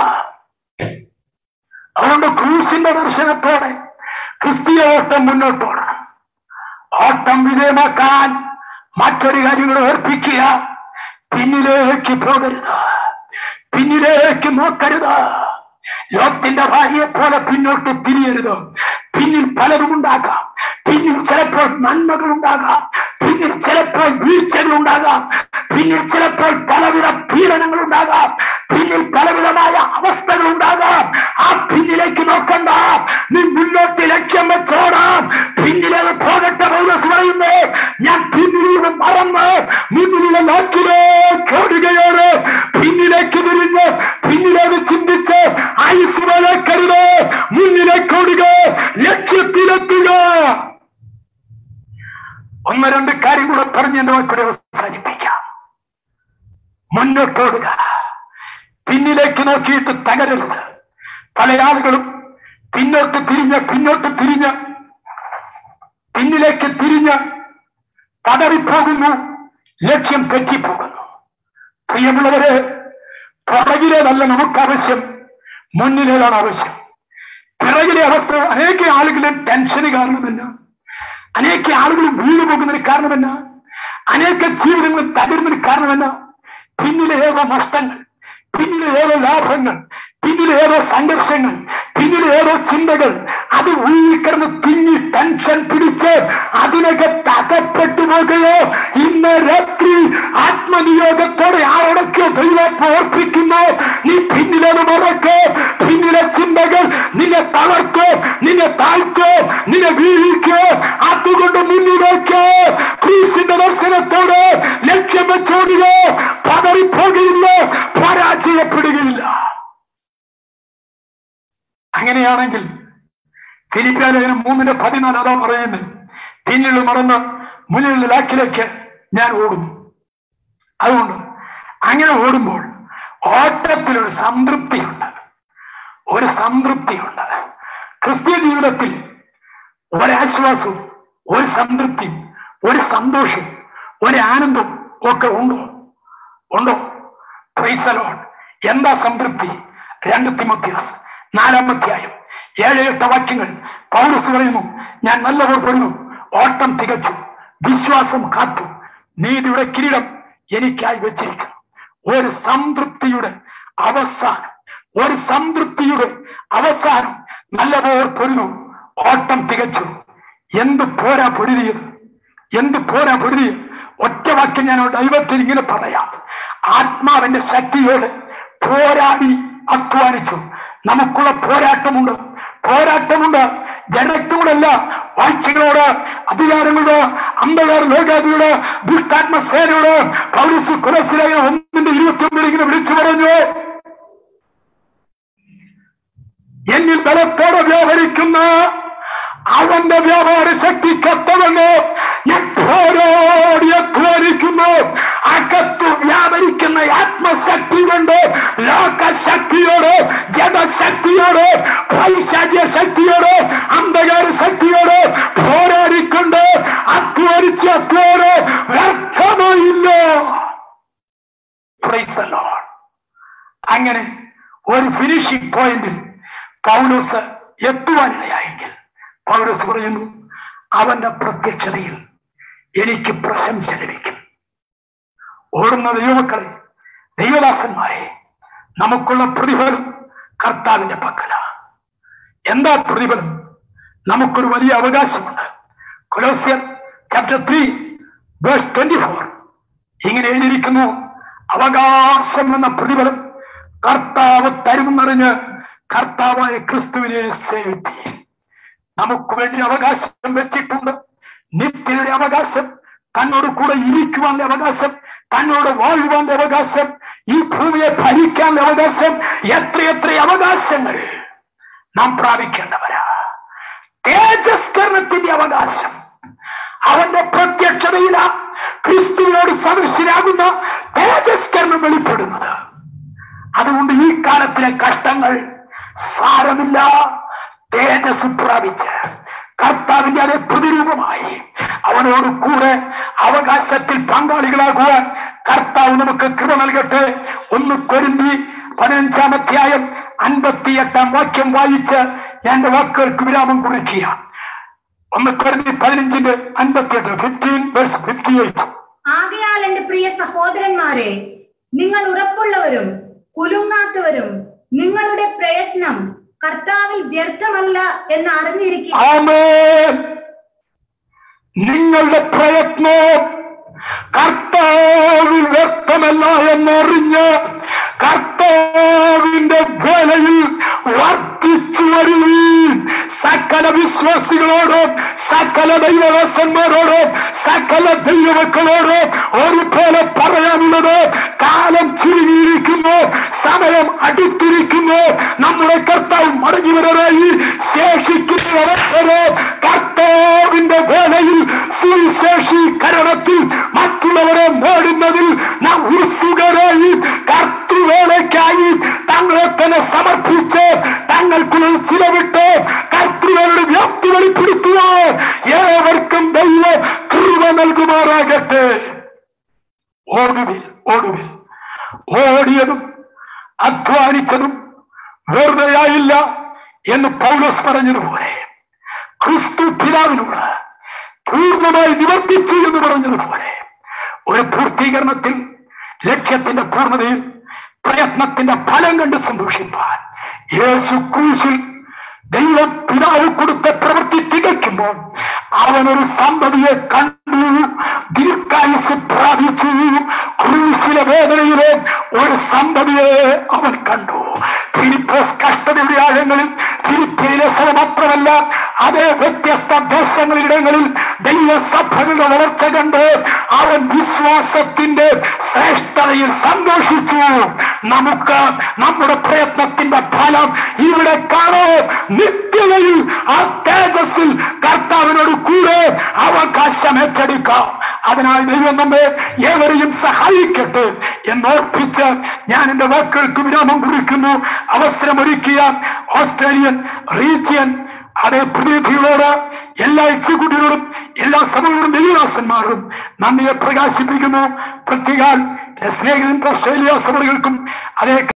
അതുകൊണ്ട് ക്രൂശിന്റെ ദർശനത്തോടെ ക്രിസ്തീയ ഓട്ടം മുന്നോട്ടോടണം ഓട്ടം വിജയമാക്കാൻ മറ്റൊരു കാര്യങ്ങൾ ഓർപ്പിക്കുക പിന്നിലേക്ക് പോകരുത് പിന്നിലേക്ക് നോക്കരുത് ലോകത്തിന്റെ ഭാര്യയെ പോലെ പിന്നോട്ട് തിരിയരുത് പിന്നിൽ പലതും ഉണ്ടാകാം പിന്നിൽ ചിലപ്പോൾ നന്മകൾ ഉണ്ടാകാം പിന്നിൽ ചിലപ്പോൾ വീഴ്ചകൾ ഉണ്ടാകാം പിന്നിൽ ചിലപ്പോൾ പലവിധ പീഡനങ്ങൾ ഉണ്ടാകാം പിന്നിൽ പലവിധമായ അവസ്ഥകൾ ഉണ്ടാകാം ആ പിന്നിലേക്ക് നോക്കണ്ട നീ മുന്നോട്ട് ലക്ഷ്യം വെച്ചോടാം പിന്നിലേക്ക് പോകട്ടെ പൗലോസ് പറയുന്നു ഞാൻ പിന്നിലൂടെ മറന്ന് മുന്നിലുള്ള നാട്ടിലേക്ക് ഓടുകയാണ് പിന്നിലേക്ക് തിരിഞ്ഞ് പിന്നിലേക്ക് ചിന്തിച്ച് ഐശ്വര്യക്കരുത് മുന്നിലേക്ക് ഓടുക ലക്ഷ്യത്തിലെത്തുക ഒന്ന് രണ്ട് കാര്യം കൂടെ പറഞ്ഞ് എന്റെ വാക്കൂടെ അവസാനിപ്പിക്കാം മുന്നോട്ടോടുക പിന്നിലേക്ക് നോക്കിയിട്ട് തകരരുത് പല ആളുകളും പിന്നോട്ട് തിരിഞ്ഞ് പിന്നോട്ട് തിരിഞ്ഞ് പിന്നിലേക്ക് തിരിഞ്ഞ് പതറിപ്പോകുന്നു ലക്ഷ്യം തെറ്റിപ്പോകുന്നു പ്രിയമുള്ളവരെ പുറകിലേതല്ല നമുക്ക് ആവശ്യം മുന്നിലേതാണ് ആവശ്യം പിറകിലെ അവസ്ഥ അനേക ആളുകളും ടെൻഷന് കാരണമെന്ന് അനേക ആളുകളും വീണു പോകുന്നതിന് കാരണമെന്ന് അനേക ജീവിതങ്ങൾ തകരുന്നതിന് കാരണമെന്ന് പിന്നിലെ ഏതോ നഷ്ടങ്ങൾ പിന്നിലെ ഏതോ ലാഭങ്ങൾ പിന്നിലെ ഏതോ സംഘർഷങ്ങൾ പിന്നിലെ ഏതോ ചിന്തകൾ അത് ഉള്ളിൽ കിടന്ന് തിങ്ങി ടെൻഷൻ പിടിച്ച് അതിനൊക്കെ തകപ്പെട്ടു പോകുകയോ ഇന്ന് രാത്രി ആത്മനിയോഗത്തോടെ ആരോടൊക്കെ ദൈവം ഓർപ്പിക്കുന്നു നീ പിന്നിലേത് മറക്ക് പിന്നിലെ ചിന്തകൾ നിന്നെ തളർക്കോ നിന്നെ താഴ്ത്തോ നിന്നെ വീഴിക്കോ അതുകൊണ്ട് മുന്നിലേക്ക് ക്രീസിന്റെ ദർശനത്തോട് ലക്ഷ്യം വെച്ചോടുക പതറിപ്പോകുകയില്ല പരാജയപ്പെടുകയില്ല അങ്ങനെയാണെങ്കിൽ ഫിലിപ്പിയ ലേഖനം മൂന്നിന്റെ പതിനാല് അതാ പറയുന്നത് പിന്നിൽ മറന്ന് മുന്നിലുള്ള ലാക്കിലേക്ക് ഞാൻ ഓടുന്നു അതുകൊണ്ട് അങ്ങനെ ഓടുമ്പോൾ ഓട്ടത്തിലൊരു സംതൃപ്തിയുണ്ട് ഒരു സംതൃപ്തിയുണ്ട് ക്രിസ്തീയ ജീവിതത്തിൽ ഒരാശ്വാസവും ഒരു സംതൃപ്തിയും ഒരു സന്തോഷവും ഒരു ആനന്ദവും ഒക്കെ ഉണ്ടോ ഉണ്ടോ പ്രൈസലോൺ എന്താ സംതൃപ്തി രണ്ട് തിമത്യോസ് നാലാം അധ്യായം ഏഴ് എട്ട് വാക്യങ്ങൾ പൗരസ് പറയുന്നു ഞാൻ നല്ലവർ പെടുന്നു ഓട്ടം തികച്ചു വിശ്വാസം കാത്തു നീതിയുടെ കിരീടം എനിക്കായി വെച്ചിരിക്കുന്നു ഒരു സംതൃപ്തിയുടെ അവസാനം ഒരു സംതൃപ്തിയുടെ അവസാനം നല്ലപോലെ പൊരുന്നു ഓട്ടം തികച്ചു എന്ത് പോരാ പൊരുതിയത് എന്ത് പോരാ പൊരുതിയത് ഒറ്റ വാക്യം ഞാൻ ദൈവത്തിൽ ഇങ്ങനെ പറയാം ആത്മാവിന്റെ ശക്തിയോട് പോരാടി അധ്വാനിച്ചു നമുക്കുള്ള പോരാട്ടമുണ്ട് പോരാട്ടമുണ്ട് ജനത്തോടല്ല വാഴ്ചകളോട് അധികാരങ്ങളോട് അമ്പകാർ ലോകാദിയോട് ദുഷ്ടാത്മസേനയോട് പൗരസ് കുലസിലായ ഒന്നിന്റെ ഇരുപത്തി ഒന്നിൽ ഇങ്ങനെ വിളിച്ചു പറഞ്ഞു എന്നിൽ ബലത്തോടെ വ്യാപരിക്കുന്ന അവന്റെ വ്യാപാര ശക്തി കത്തവെന്ന് ഞാൻ പോരോടി അധ്വാനിക്കുന്നു അകത്ത് വ്യാപരിക്കുന്ന ആത്മശക്തി കൊണ്ട് ലോകശക്തിയോട് ജനശക്തിയോട് പൈശാചിക ശക്തിയോട് അന്ധകാര ശക്തിയോട് പോരാടിക്കൊണ്ട് അധ്വാനിച്ച് അധ്വാനം വ്യർത്ഥമായില്ല Praise the Lord. അങ്ങനെ ഒരു ഫിനിഷിംഗ് പോയിന്റിൽ പൗലോസ് എത്തുവാനിടയായെങ്കിൽ പൗലോസ് പറയുന്നു അവന്റെ പ്രത്യക്ഷതയിൽ എനിക്ക് പ്രശംസ ലഭിക്കും ഓടുന്ന ദൈവമക്കളെ ദൈവദാസന്മാരെ നമുക്കുള്ള പ്രതിഫലം കർത്താവിന്റെ പക്കല എന്താ പ്രതിഫലം നമുക്കൊരു വലിയ അവകാശമുണ്ട് കൊലോസ്യർ chapter three verse twenty four ഇങ്ങനെ എഴുതിയിരിക്കുന്നു അവകാശം എന്ന പ്രതിഫലം കർത്താവ് തരുമെന്നറിഞ്ഞ് കർത്താവായ ക്രിസ്തുവിനെ സേവിപ്പിക്കും നമുക്ക് വേണ്ടി അവകാശം വെച്ചിട്ടുണ്ട് നിത്യയുടെ അവകാശം തന്നോട് കൂടെ ഇരിക്കുവാനുള്ള അവകാശം തന്നോട് വാഴുവാനുള്ള അവകാശം ഈ ഭൂമിയെ ഭരിക്കാനുള്ള അവകാശം എത്രയെത്ര അവകാശങ്ങൾ നാം പ്രാപിക്കേണ്ടവരാ തേജസ്കരണത്തിന്റെ അവകാശം അവന്റെ പ്രത്യക്ഷതയില ക്രിസ്തുവിനോട് സദൃശ്യനാകുന്ന തേജസ്കരണം വെളിപ്പെടുന്നത് അതുകൊണ്ട് ഈ കാലത്തിലെ കഷ്ടങ്ങൾ സാരമില്ല തേജസ് പ്രാപിച്ച് കർത്താവിന്റെ അതേ പ്രതിരൂപമായി അവനോട് കൂടെ അവകാശത്തിൽ പങ്കാളികളാകുവാൻ കർത്താവ് നമുക്ക് കൃപ നൽകട്ടെ ഒന്ന് കൊരുന്തി പതിനഞ്ചാം അധ്യായം അൻപത്തിയെട്ടാം വാക്യം വായിച്ച് ഞാൻ എന്റെ വാക്കുകൾക്ക് വിരാമം കുറിക്കുക ഒന്ന് കൊരുന്തി പതിനഞ്ചിന്റെ അൻപത്തിയെട്ട് ഫിഫ്റ്റീൻ വേഴ്സ് ഫിഫ്റ്റി എയ്റ്റ് ആകയാൽ എന്റെ പ്രിയ സഹോദരന്മാരെ നിങ്ങൾ ഉറപ്പുള്ളവരും കുലുങ്ങാത്തവരും നിങ്ങളുടെ പ്രയത്നം കർത്താവിൽ വ്യർത്ഥമല്ല എന്ന് അറിഞ്ഞിരിക്കുക ആമേൻ നിങ്ങളുടെ പ്രയത്നം കർത്താവിൽ വ്യക്തമല്ല എന്നറിഞ്ഞ് കർത്താവിന്റെ വേലയിൽ വർദ്ധിച്ചു വരുവീൻ സകല വിശ്വാസികളോടും സകല ദൈവദാസന്മാരോടും സകല ദൈവമക്കളോടും ഒരുപോലെ പറയാനുള്ളത് കാലം ചുരുങ്ങിയിരിക്കുന്നു സമയം അടുത്തിരിക്കുന്നു നമ്മുടെ കർത്താവ് മടങ്ങി വരാനായി ശേഷിക്കുന്ന അവസരം കർത്താവിന്റെ വേലയിൽ സുവിശേഷീകരണത്തിൽ മറ്റുള്ളവരെ നേടുന്നതിൽ നാം ഉത്സുകരായി കർത്തൃവേലയ്ക്കായി തങ്ങളെ തന്നെ സമർപ്പിച്ച് തങ്ങൾക്കുള്ളിൽ ചിലവിട്ട് കർത്തൃവേലയുടെ വ്യാപ്തി വെളിപ്പെടുത്തുവാൻ ഏവർക്കും ദൈവം കൃപ നൽകുമാറാകട്ടെ ഓടുവിൽ ഓടുവിൽ ഓടിയതും അധ്വാനിച്ചതും വെറുതെയായില്ല എന്ന് പൗലോസ് പറഞ്ഞതുപോലെ ക്രിസ്തു പിതാവിനോട് പൂർണ്ണമായി നിവർത്തിച്ചു എന്ന് പറഞ്ഞതുപോലെ ഒരു പൂർത്തീകരണത്തിൽ ലക്ഷ്യത്തിന്റെ പൂർണ്ണതയിൽ പ്രയത്നത്തിന്റെ ഫലം കണ്ട് സന്തോഷിപ്പാൻ യേശു ക്രൂശിൽ ദൈവം പിതാവ് കൊടുത്ത പ്രവൃത്തി തികയ്ക്കുമ്പോൾ അവനൊരു സന്തതിയെ കണ്ടു ദീർഘായുസ് പ്രാപിച്ചു ക്രൂശിലെ വേദനയിലെ ഒരു സന്തതിയെ അവൻ കണ്ടു ഫിലിപ്പോസ് കഷ്ടതയുടെ ആഴങ്ങളിൽ ഫിലിപ്പിയിലെ സഭ മാത്രമല്ല അതേ വ്യത്യസ്ത ദേശങ്ങളിലിടങ്ങളിൽ ദൈവസഭകളുടെ വളർച്ച കണ്ട് അവൻ വിശ്വാസത്തിന്റെ ശ്രേഷ്ഠതയിൽ സന്തോഷിച്ചു നമുക്ക് നമ്മുടെ പ്രയത്നത്തിന്റെ ഫലം ഇവിടെ കാണാം നിത്യതയിൽ ആ തേജസ്സിൽ കർത്താവിനോട് കൂടെ അവകാശം ഏറ്റെടുക്കാം അതിനായി ദൈവം നമ്മെ ഏവരെയും സഹായിക്കട്ടെ എന്നോർപ്പിച്ച് ഞാൻ എന്റെ വാക്കുകൾക്ക് വിരാമം കുറിക്കുന്നു അവസരമൊരുക്കിയ ഓസ്ട്രേലിയൻ റീജിയൻ അതേ പ്രതിനിധികളോട് എല്ലാ എക്സിക്യൂട്ടീവുകളും എല്ലാ സഭകളും ദൈവദാസന്മാരും നന്ദിയെ പ്രകാശിപ്പിക്കുന്നു പ്രത്യേക സ്നേഹിതൻ ഓസ്ട്രേലിയ സഭകൾക്കും അതേ